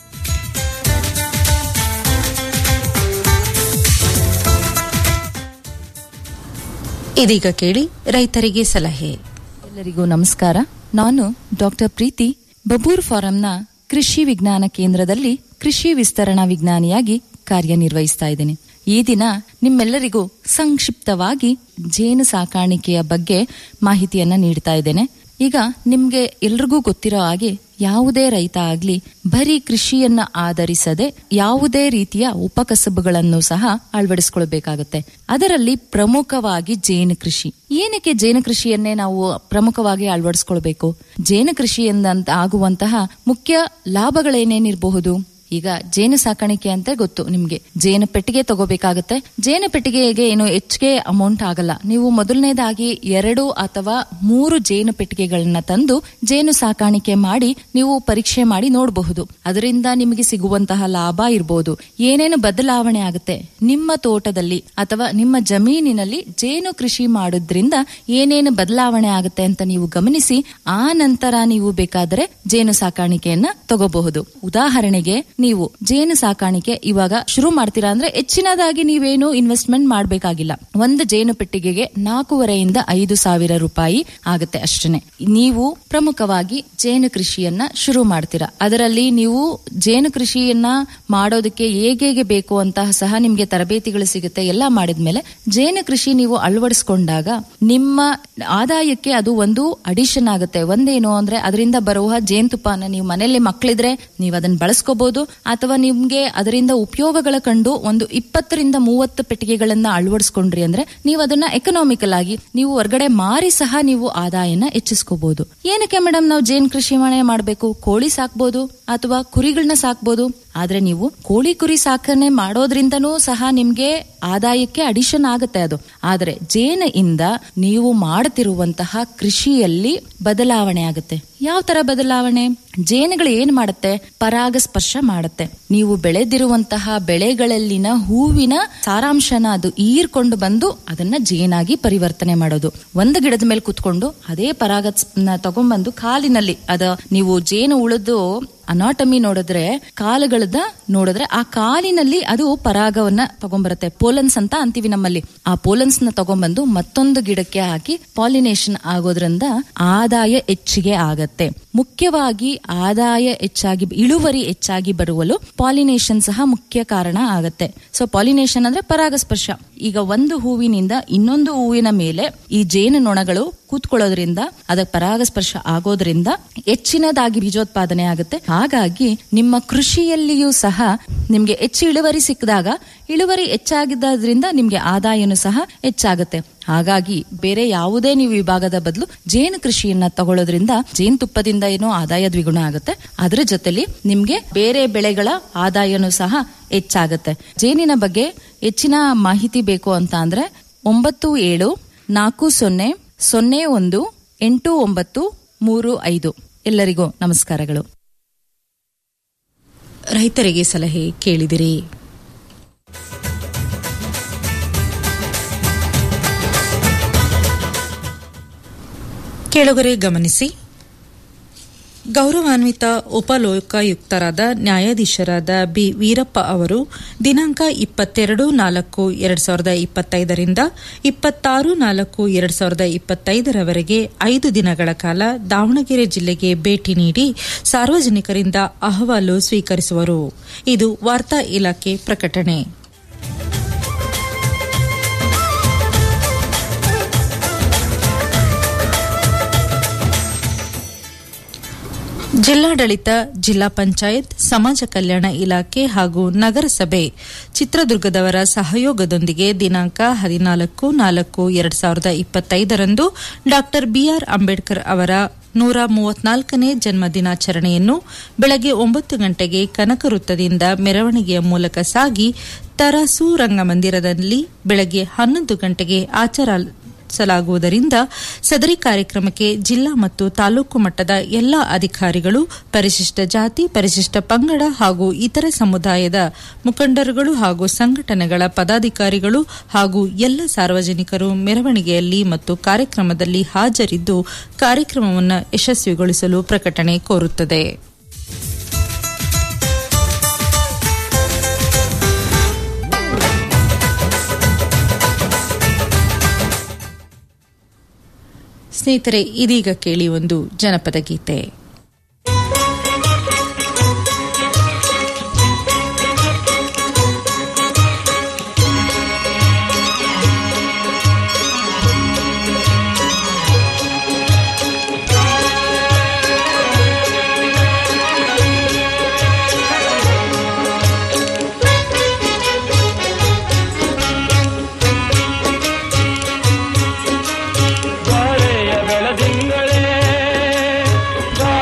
ಇದೀಗ ಕೇಳಿ ರೈತರಿಗೆ ಸಲಹೆ ಎಲ್ಲರಿಗೂ ನಮಸ್ಕಾರ ನಾನು ಡಾಕ್ಟರ್ ಪ್ರೀತಿ ಬಬೂರ್ ಫಾರಂನ ಕೃಷಿ ವಿಜ್ಞಾನ ಕೇಂದ್ರದಲ್ಲಿ ಕೃಷಿ ವಿಸ್ತರಣಾ ವಿಜ್ಞಾನಿಯಾಗಿ ಕಾರ್ಯನಿರ್ವಹಿಸ್ತಾ ಇದ್ದೇನೆ ಈ ದಿನ ನಿಮ್ಮೆಲ್ಲರಿಗೂ ಸಂಕ್ಷಿಪ್ತವಾಗಿ ಜೇನು ಸಾಕಾಣಿಕೆಯ ಬಗ್ಗೆ ಮಾಹಿತಿಯನ್ನ ನೀಡ್ತಾ ಇದ್ದೇನೆ ಈಗ ನಿಮ್ಗೆ ಎಲ್ರಿಗೂ ಗೊತ್ತಿರೋ ಹಾಗೆ ಯಾವುದೇ ರೈತ ಆಗ್ಲಿ ಬರೀ ಕೃಷಿಯನ್ನ ಆಧರಿಸದೆ ಯಾವುದೇ ರೀತಿಯ ಉಪಕಸಬುಗಳನ್ನು ಸಹ ಅಳವಡಿಸಿಕೊಳ್ಬೇಕಾಗುತ್ತೆ ಅದರಲ್ಲಿ ಪ್ರಮುಖವಾಗಿ ಜೇನು ಕೃಷಿ ಏನಕ್ಕೆ ಜೇನು ಕೃಷಿಯನ್ನೇ ನಾವು ಪ್ರಮುಖವಾಗಿ ಅಳವಡಿಸ್ಕೊಳ್ಬೇಕು ಜೇನು ಕೃಷಿಯಿಂದ ಆಗುವಂತಹ ಮುಖ್ಯ ಲಾಭಗಳೇನೇನಿರಬಹುದು ಈಗ ಜೇನು ಸಾಕಾಣಿಕೆ ಅಂತ ಗೊತ್ತು ನಿಮ್ಗೆ ಜೇನು ಪೆಟ್ಟಿಗೆ ತಗೋಬೇಕಾಗತ್ತೆ ಜೇನು ಪೆಟ್ಟಿಗೆಗೆ ಏನು ಹೆಚ್ಚಿಗೆ ಅಮೌಂಟ್ ಆಗಲ್ಲ ನೀವು ಮೊದಲನೇದಾಗಿ ಎರಡು ಅಥವಾ ಮೂರು ಜೇನು ಪೆಟ್ಟಿಗೆಗಳನ್ನ ತಂದು ಜೇನು ಸಾಕಾಣಿಕೆ ಮಾಡಿ ನೀವು ಪರೀಕ್ಷೆ ಮಾಡಿ ನೋಡಬಹುದು ಅದರಿಂದ ನಿಮಗೆ ಸಿಗುವಂತಹ ಲಾಭ ಇರಬಹುದು ಏನೇನು ಬದಲಾವಣೆ ಆಗುತ್ತೆ ನಿಮ್ಮ ತೋಟದಲ್ಲಿ ಅಥವಾ ನಿಮ್ಮ ಜಮೀನಿನಲ್ಲಿ ಜೇನು ಕೃಷಿ ಮಾಡೋದ್ರಿಂದ ಏನೇನು ಬದಲಾವಣೆ ಆಗುತ್ತೆ ಅಂತ ನೀವು ಗಮನಿಸಿ ಆ ನಂತರ ನೀವು ಬೇಕಾದರೆ ಜೇನು ಸಾಕಾಣಿಕೆಯನ್ನ ತಗೋಬಹುದು ಉದಾಹರಣೆಗೆ ನೀವು ಜೇನು ಸಾಕಾಣಿಕೆ ಇವಾಗ ಶುರು ಮಾಡ್ತೀರಾ ಅಂದ್ರೆ ಹೆಚ್ಚಿನದಾಗಿ ನೀವೇನು ಇನ್ವೆಸ್ಟ್ಮೆಂಟ್ ಮಾಡಬೇಕಾಗಿಲ್ಲ ಒಂದು ಜೇನು ಪೆಟ್ಟಿಗೆಗೆ ನಾಲ್ಕೂವರೆಯಿಂದ ಐದು ಸಾವಿರ ರೂಪಾಯಿ ಆಗುತ್ತೆ ಅಷ್ಟೇ ನೀವು ಪ್ರಮುಖವಾಗಿ ಜೇನು ಕೃಷಿಯನ್ನ ಶುರು ಮಾಡ್ತೀರಾ ಅದರಲ್ಲಿ ನೀವು ಜೇನು ಕೃಷಿಯನ್ನ ಮಾಡೋದಕ್ಕೆ ಹೇಗೆ ಬೇಕು ಅಂತ ಸಹ ನಿಮ್ಗೆ ತರಬೇತಿಗಳು ಸಿಗುತ್ತೆ ಎಲ್ಲ ಮಾಡಿದ್ಮೇಲೆ ಜೇನು ಕೃಷಿ ನೀವು ಅಳವಡಿಸ್ಕೊಂಡಾಗ ನಿಮ್ಮ ಆದಾಯಕ್ಕೆ ಅದು ಒಂದು ಅಡಿಷನ್ ಆಗುತ್ತೆ ಒಂದೇನು ಅಂದ್ರೆ ಅದರಿಂದ ಬರುವ ಜೇನುತುಪ್ಪನ ನೀವು ಮನೆಯಲ್ಲಿ ಮಕ್ಕಳಿದ್ರೆ ನೀವು ಅದನ್ನ ಬಳಸ್ಕೋಬಹುದು ಅಥವಾ ನಿಮ್ಗೆ ಅದರಿಂದ ಉಪಯೋಗಗಳ ಕಂಡು ಒಂದು ಇಪ್ಪತ್ತರಿಂದ ಮೂವತ್ತು ಪೆಟ್ಟಿಗೆಗಳನ್ನ ಅಳವಡಿಸ್ಕೊಂಡ್ರಿ ಅಂದ್ರೆ ನೀವು ಅದನ್ನ ಎಕನಾಮಿಕಲ್ ಆಗಿ ನೀವು ಹೊರಗಡೆ ಮಾರಿ ಸಹ ನೀವು ಆದಾಯನ ಹೆಚ್ಚಿಸ್ಕೋಬಹುದು ಏನಕ್ಕೆ ಮೇಡಮ್ ನಾವು ಜೇನ್ ಕೃಷಿ ಮನೆ ಮಾಡಬೇಕು ಕೋಳಿ ಸಾಕ್ಬೋದು ಅಥವಾ ಕುರಿಗಳನ್ನ ಸಾಕ್ಬೋದು ಆದ್ರೆ ನೀವು ಕೋಳಿ ಕುರಿ ಸಾಕಣೆ ಮಾಡೋದ್ರಿಂದನೂ ಸಹ ನಿಮ್ಗೆ ಆದಾಯಕ್ಕೆ ಅಡಿಷನ್ ಆಗುತ್ತೆ ಅದು ಆದರೆ ಜೇನಿಂದ ನೀವು ಮಾಡುತ್ತಿರುವಂತಹ ಕೃಷಿಯಲ್ಲಿ ಬದಲಾವಣೆ ಆಗುತ್ತೆ ಯಾವ ತರ ಬದಲಾವಣೆ ಜೇನುಗಳು ಏನ್ ಮಾಡುತ್ತೆ ಪರಾಗಸ್ಪರ್ಶ ಮಾಡುತ್ತೆ ನೀವು ಬೆಳೆದಿರುವಂತಹ ಬೆಳೆಗಳಲ್ಲಿನ ಹೂವಿನ ಸಾರಾಂಶನ ಅದು ಈರ್ಕೊಂಡು ಬಂದು ಅದನ್ನ ಜೇನಾಗಿ ಪರಿವರ್ತನೆ ಮಾಡೋದು ಒಂದು ಗಿಡದ ಮೇಲೆ ಕುತ್ಕೊಂಡು ಅದೇ ಪರಾಗ ತಗೊಂಡ್ಬಂದು ಕಾಲಿನಲ್ಲಿ ಅದ ನೀವು ಜೇನು ಉಳಿದು ಅನಾಟಮಿ ನೋಡಿದ್ರೆ ಕಾಲುಗಳದ ನೋಡಿದ್ರೆ ಆ ಕಾಲಿನಲ್ಲಿ ಅದು ಪರಾಗವನ್ನ ತಗೊಂಡ್ಬರುತ್ತೆ ಪೋಲನ್ಸ್ ಅಂತ ಅಂತೀವಿ ನಮ್ಮಲ್ಲಿ ಆ ಪೋಲನ್ಸ್ ನ ತಗೊಂಡ್ಬಂದು ಮತ್ತೊಂದು ಗಿಡಕ್ಕೆ ಹಾಕಿ ಪಾಲಿನೇಷನ್ ಆಗೋದ್ರಿಂದ ಆದಾಯ ಹೆಚ್ಚಿಗೆ ಆಗತ್ತೆ ಮುಖ್ಯವಾಗಿ ಆದಾಯ ಹೆಚ್ಚಾಗಿ ಇಳುವರಿ ಹೆಚ್ಚಾಗಿ ಬರುವಲು ಪಾಲಿನೇಷನ್ ಸಹ ಮುಖ್ಯ ಕಾರಣ ಆಗತ್ತೆ ಸೊ ಪಾಲಿನೇಷನ್ ಅಂದ್ರೆ ಪರಾಗಸ್ಪರ್ಶ ಈಗ ಒಂದು ಹೂವಿನಿಂದ ಇನ್ನೊಂದು ಹೂವಿನ ಮೇಲೆ ಈ ಜೇನು ನೊಣಗಳು ಕೂತ್ಕೊಳ್ಳೋದ್ರಿಂದ ಅದಕ್ಕೆ ಪರಾಗಸ್ಪರ್ಶ ಆಗೋದ್ರಿಂದ ಹೆಚ್ಚಿನದಾಗಿ ಬೀಜೋತ್ಪಾದನೆ ಆಗುತ್ತೆ ಹಾಗಾಗಿ ನಿಮ್ಮ ಕೃಷಿಯಲ್ಲಿಯೂ ಸಹ ನಿಮ್ಗೆ ಹೆಚ್ಚು ಇಳುವರಿ ಸಿಕ್ಕಿದಾಗ ಇಳುವರಿ ಹೆಚ್ಚಾಗಿದ್ದರಿಂದ ನಿಮ್ಗೆ ಆದಾಯನೂ ಸಹ ಹೆಚ್ಚಾಗುತ್ತೆ ಹಾಗಾಗಿ ಬೇರೆ ಯಾವುದೇ ನೀವು ವಿಭಾಗದ ಬದಲು ಜೇನು ಕೃಷಿಯನ್ನ ತಗೊಳ್ಳೋದ್ರಿಂದ ಜೇನುತುಪ್ಪದಿಂದ ಏನೋ ಆದಾಯ ದ್ವಿಗುಣ ಆಗುತ್ತೆ ಅದ್ರ ಜೊತೆಲಿ ನಿಮ್ಗೆ ಬೇರೆ ಬೆಳೆಗಳ ಆದಾಯನೂ ಸಹ ಹೆಚ್ಚಾಗುತ್ತೆ ಜೇನಿನ ಬಗ್ಗೆ ಹೆಚ್ಚಿನ ಮಾಹಿತಿ ಬೇಕು ಅಂತ ಅಂದ್ರೆ ಒಂಬತ್ತು ಏಳು ನಾಲ್ಕು ಸೊನ್ನೆ ಸೊನ್ನೆ ಒಂದು ಎಂಟು ಒಂಬತ್ತು ಮೂರು ಐದು ಎಲ್ಲರಿಗೂ ನಮಸ್ಕಾರಗಳು ರೈತರಿಗೆ ಸಲಹೆ ಕೇಳಿದಿರಿ ಕೆಳಗರೆ ಗಮನಿಸಿ ಗೌರವಾನ್ವಿತ ಉಪಲೋಕಾಯುಕ್ತರಾದ ನ್ಯಾಯಾಧೀಶರಾದ ಬಿ ವೀರಪ್ಪ ಅವರು ದಿನಾಂಕ ಇಪ್ಪತ್ತೆರಡು ನಾಲ್ಕು ಎರಡ್ ಸಾವಿರದ ಇಪ್ಪತ್ತೈದರಿಂದ ಇಪ್ಪತ್ತಾರು ನಾಲ್ಕು ಎರಡ್ ಸಾವಿರದ ಇಪ್ಪತ್ತೈದರವರೆಗೆ ಐದು ದಿನಗಳ ಕಾಲ ದಾವಣಗೆರೆ ಜಿಲ್ಲೆಗೆ ಭೇಟಿ ನೀಡಿ ಸಾರ್ವಜನಿಕರಿಂದ ಅಹವಾಲು ಸ್ವೀಕರಿಸುವರು ಇದು ವಾರ್ತಾ ಇಲಾಖೆ ಪ್ರಕಟಣೆ ಜಿಲ್ಲಾಡಳಿತ ಜಿಲ್ಲಾ ಪಂಚಾಯತ್ ಸಮಾಜ ಕಲ್ಯಾಣ ಇಲಾಖೆ ಹಾಗೂ ನಗರಸಭೆ ಚಿತ್ರದುರ್ಗದವರ ಸಹಯೋಗದೊಂದಿಗೆ ದಿನಾಂಕ ಹದಿನಾಲ್ಕು ನಾಲ್ಕು ಎರಡ್ ಸಾವಿರದ ಇಪ್ಪತ್ತೈದರಂದು ಡಾ ಬಿಆರ್ ಅಂಬೇಡ್ಕರ್ ಅವರ ನೂರ ಮೂವತ್ನಾಲ್ಕನೇ ಜನ್ಮ ದಿನಾಚರಣೆಯನ್ನು ಬೆಳಗ್ಗೆ ಒಂಬತ್ತು ಗಂಟೆಗೆ ಕನಕ ವೃತ್ತದಿಂದ ಮೆರವಣಿಗೆಯ ಮೂಲಕ ಸಾಗಿ ತರಾಸು ರಂಗಮಂದಿರದಲ್ಲಿ ಬೆಳಗ್ಗೆ ಹನ್ನೊಂದು ಗಂಟೆಗೆ ಆಚರಿಸಲಾಗುವುದರಿಂದ ಸದರಿ ಕಾರ್ಯಕ್ರಮಕ್ಕೆ ಜಿಲ್ಲಾ ಮತ್ತು ತಾಲೂಕು ಮಟ್ಟದ ಎಲ್ಲಾ ಅಧಿಕಾರಿಗಳು ಪರಿಶಿಷ್ಟ ಜಾತಿ ಪರಿಶಿಷ್ಟ ಪಂಗಡ ಹಾಗೂ ಇತರೆ ಸಮುದಾಯದ ಮುಖಂಡರುಗಳು ಹಾಗೂ ಸಂಘಟನೆಗಳ ಪದಾಧಿಕಾರಿಗಳು ಹಾಗೂ ಎಲ್ಲ ಸಾರ್ವಜನಿಕರು ಮೆರವಣಿಗೆಯಲ್ಲಿ ಮತ್ತು ಕಾರ್ಯಕ್ರಮದಲ್ಲಿ ಹಾಜರಿದ್ದು ಕಾರ್ಯಕ್ರಮವನ್ನು ಯಶಸ್ವಿಗೊಳಿಸಲು ಪ್ರಕಟಣೆ ಕೋರುತ್ತದೆ ಸ್ನೇಹಿತರೆ ಇದೀಗ ಕೇಳಿ ಒಂದು ಜನಪದ ಗೀತೆ ಬಾಳೆಯ ಬೆಳದಿಂಗಳೇ ಬಾ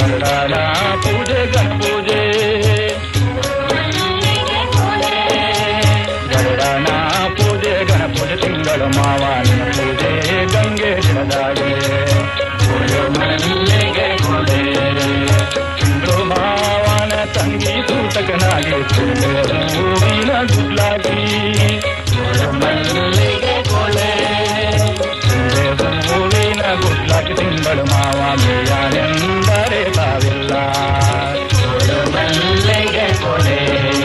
ಗರುಡನ ಪೂಜೆ ಗಣ ಪೂಜೆ ಗರುಡನ ಪೂಜೆ ಗಣ ಪೂಜೆ ತಿಂಗಳು ಮಾವನ ಪೂಜೆ ಗಂಗೆ ಗಿಡದಾಗೆ ಕೊಡು ಮಲ್ಲಿಗೆ ಕೊಡೆ ಚಂದ್ರು ಮಾವನ ತಂಗಿ ಸೂತಕನಾಗಿ ತುಂಡು ಹೂವಿನ ಗುಡ್ಲಾಗಿ ಕೊಡು ಮಲ್ಲಿಗೆ ಕೊಳೆ ತುಂಡು ಹೂವಿನ ಗುಡ್ಲಾಗಿ ತಿಂಗಳು ಮಾವ ಬೇಯಾನೆಂದರೆ ತಾವಿಲ್ಲ ಕೊಡು ಮಲ್ಲಿಗೆ ಕೊಡೆ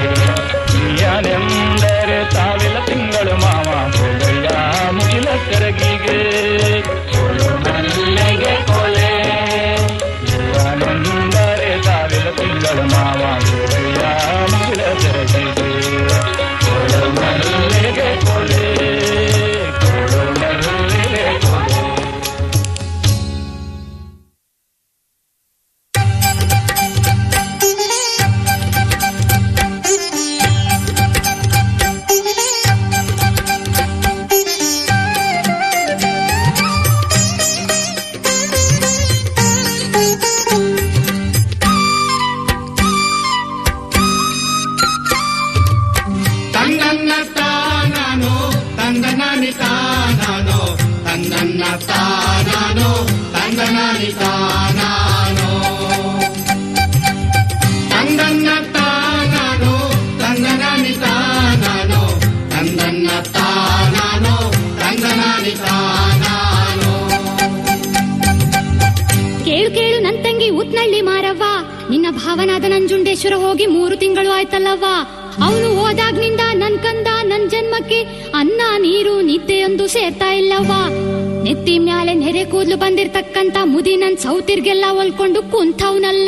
ಯಾನೆಂದರೆ ತಾವಿಲ್ಲ ತಿಂಗಳು ಮಾವ ಹೋಗಯ್ಯ ಮುಗಿಲ ಕರಗಿಗೆ ಕೊಡು ಮಲ್ಲಿಗೆ ಕೊಲೆ ಯಾನೆಂದರೆ ತಾವಿಲ್ಲ ತಿಂಗಳು ಮಾವ ಹೋಗಯ್ಯ ಮುಗಿಲ ಕರಗಿಗೆ ಕೊಡು ಮಲ್ಲಿಗೆ ಕೊಲೆ ಕೊಡು ಮಲ್ಲಿಗೆ ಕೊಲೆ ತಂದನ್ನ ತಾನಾನು ತಂದನಾನಿ ತಾನಾನು ತಂದನ್ನ ತಾನಾನು ತಂದನಾನಿ ತಾನಾನು ತಂದನ್ನ ತಾನಾನು ತಂದನಾನಿ ತಾನಾನು ತಂದನ್ನ ತಾನಾನು ತಂದನಾನಿ ತಾನಾನು ಕೇಳು ಕೇಳು ನನ್ ತಂಗಿ ಉತ್ನಳ್ಳಿ ಮಾರವ್ವ ನಿನ್ನ ಭಾವನಾದ ನಂಜುಂಡೇಶ್ವರ ಹೋಗಿ ಮೂರು ತಿಂಗಳು ಆಯ್ತಲ್ಲವ್ವ ಅವನು ಹೋದಾಗ್ನಿಂದ ನನ್ ಕಂದ ನನ್ ಜನ್ಮಕ್ಕೆ ಅನ್ನ ನೀರು ನಿದ್ದೆಯೊಂದು ಸೇರ್ತಾ ಇಲ್ಲವ್ವ ನೆತ್ತಿ ಮ್ಯಾಲೆ ನೆರೆ ಕೂದ್ಲು ಬಂದಿರ್ತಕ್ಕಂತ ಮುದಿ ನನ್ ಸೌತಿರ್ಗೆಲ್ಲ ಒಲ್ಕೊಂಡು ಕುಂತವ್ನಲ್ಲ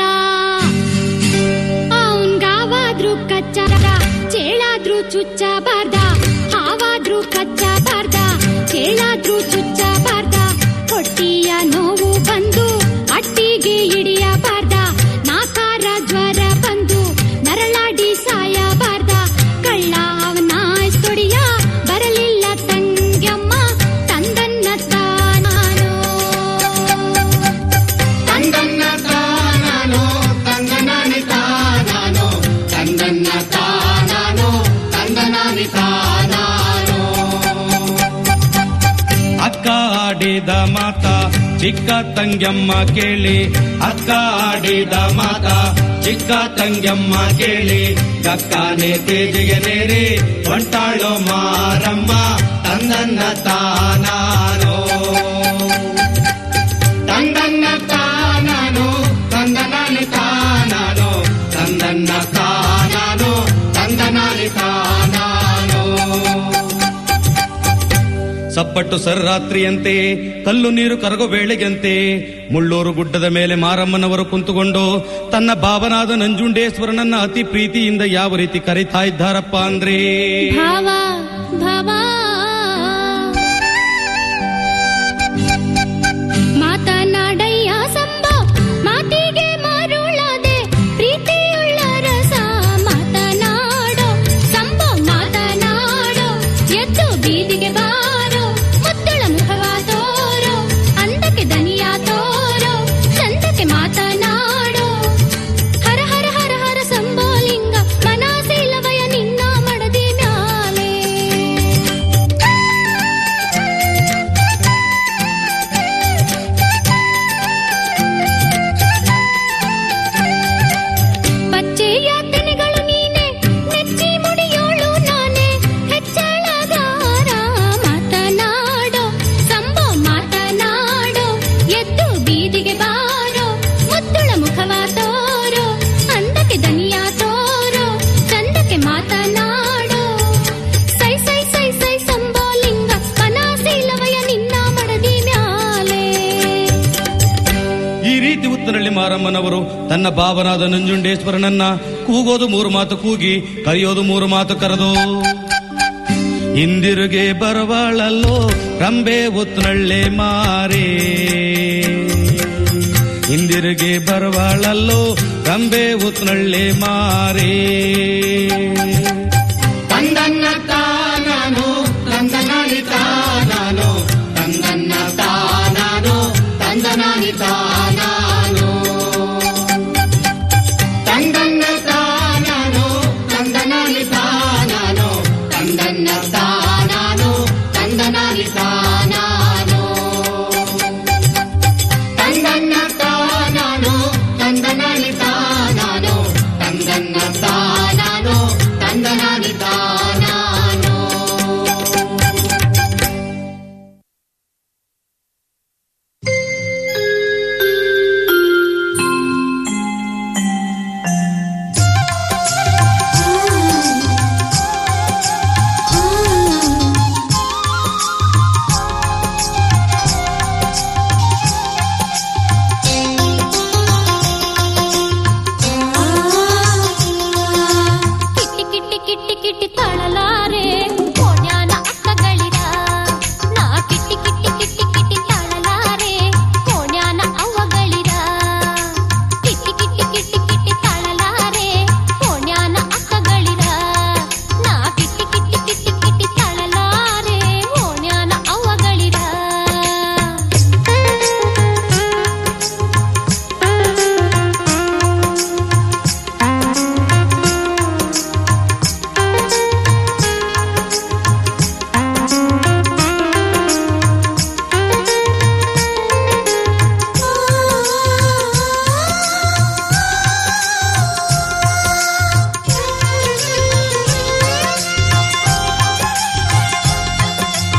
ಅವನ್ಗಾವಾದ್ರೂ ಕಚ್ಚಾರ ಚೇಳಾದ್ರೂ ಚುಚ್ಚಬಾರ್ದ ಹಾವಾದ್ರೂ ಕಚ್ಚಬಾರ್ದ ಚೇಳಾದ್ರೂ ಚುಚ್ಚಬಾರ್ದ ಹೊಟ್ಟಿಯ ನೋವು ಬಂದು ಅಟ್ಟಿಗೆ ಹಿಡಿಯಬಾರ್ದ ನಾಕಾರ ಜ್ವರ ಬಂದು ನರಳಾಡಿ ಸಾಯಬಾರ್ದ ಕಳ್ಳ ಅವನ ತೊಡಿಯ ಬರಲಿಲ್ಲ ತಂಗ್ಯಮ್ಮ ತಂದನ್ನ ತಾನಾನೋ ತಂದನ್ನ ತಾನಾನು ತಂದನಾನಿ ತಾನಾನು ತಂದನ್ನ ತಾನಾನು ತಂದನಾನಿ ತಾನಾನು ಅಕ್ಕ ಆಡಿದ ಮಾತ ಚಿಕ್ಕ ತಂಗ್ಯಮ್ಮ ಕೇಳಿ ಅಕ್ಕ ಆಡಿದ ಮಾತ ಚಿಕ್ಕ ತಂಗ್ಯಮ್ಮ ಕೇಳಿ ಗಕ್ಕನೆ ತೇಜಿಗೆ ನೇರಿ ಹೊಂಟಾಳೋ ಮಾರಮ್ಮ ತಂದನ್ನ ತಾನಾನೋ ತಂದನ್ನ ತಾನಾನು ತಂದನಾನಿ ತಾನಾನು ತಂದನ್ನ ತಾನಾನು ತಂದನಾನಿ ತಾನಾನು ಸಪ್ಪಟ್ಟು ಸರ್ರಾತ್ರಿಯಂತೆ ಕಲ್ಲು ನೀರು ಕರಗೋ ವೇಳೆಗಂತೆ ಮುಳ್ಳೂರು ಗುಡ್ಡದ ಮೇಲೆ ಮಾರಮ್ಮನವರು ಕುಂತುಕೊಂಡು ತನ್ನ ಭಾವನಾದ ನಂಜುಂಡೇಶ್ವರನನ್ನ ಅತಿ ಪ್ರೀತಿಯಿಂದ ಯಾವ ರೀತಿ ಕರೀತಾ ಇದ್ದಾರಪ್ಪ ಅಂದ್ರೆ ಭಾವ ಭಾವ ಮಾತನಾಡಯ್ಯ ಸಂಭ ಮಾತಿಗೆ ಮರುಳದೆ ಪ್ರೀತಿಯುಳ್ಳ ರಸ ಮಾತನಾಡೋ ಸಂಭ ಮಾತನಾಡೋ ಎದ್ದು ಬೀದಿಗೆ ಬಾರೋ ಮುತ್ತುಳ ಮುಖವ ತೋರೋ ಅಂದಕ್ಕೆ ದನಿಯ ತೋರೋ ಚಂದಕ್ಕೆ ಮಾತನಾಡೋ ಹರ ಹರ ಹರ ಹರ ಸಂಬೋಲಿಂಗ ಮನಸಿಲ್ಲವಯ ನಿನ್ನ ಮಡದಿ ಮ್ಯಾಲೆ ಬಚ್ಚೆಯ ತೆನೆಗಳು ನೀನೆ ನೆಚ್ಚಿ ಮುಡಿಯೋಳು ನಾನೇ ಹೆಚ್ಚಳಗಾರ ಮಾತನಾಡೋ ಸಂಭೋ ಮಾತನಾಡೋ ಎದ್ದು ಬೀದಿಗೆ ಬಾರೋ ಮುದ್ದುಳ ಮುಖವ ತೋರೋ ಅಂದಕ್ಕೆ ದನಿಯ ತೋರೋ ಚಂದಕ್ಕೆ ಮಾತನಾಡೋ ಸೈ ಸೈ ಸೈ ಸೈ ಸಂಬೋಲಿಂಗ ಕನಸಿಲ್ಲವಯ ನಿನ್ನ ಮಡದಿ ಮ್ಯಾಲೆ ಈ ರೀತಿ ಉತ್ತರಳ್ಳಿ ಮಾರಮ್ಮನವರು ತನ್ನ ಭಾವನಾದ ನಂಜುಂಡೇಶ್ವರನನ್ನ ಕೂಗೋದು ಮೂರು ಮಾತು ಕೂಗಿ ಕರೆಯೋದು ಮೂರು ಮಾತು ಕರೆದು ಇಂದಿರುಗೆ ಬರವಾಳಲ್ಲೋ ರಂಬೆ ಉತ್ತರಳ್ಳೆ ಮಾರೇ ಇಂದಿರುಗೆ ಬರವಾಳಲ್ಲೋ ರಂಬೆ ಉತ್ತರಳ್ಳೆ ಮಾರೇ ತಂದನ್ನ ತಾನಾನು ತಂದನಾನಿ ತಾನಾನು ತಂದನ್ನ ತಾನಾನು ತಂದನಾನಿ ತಾನಾನು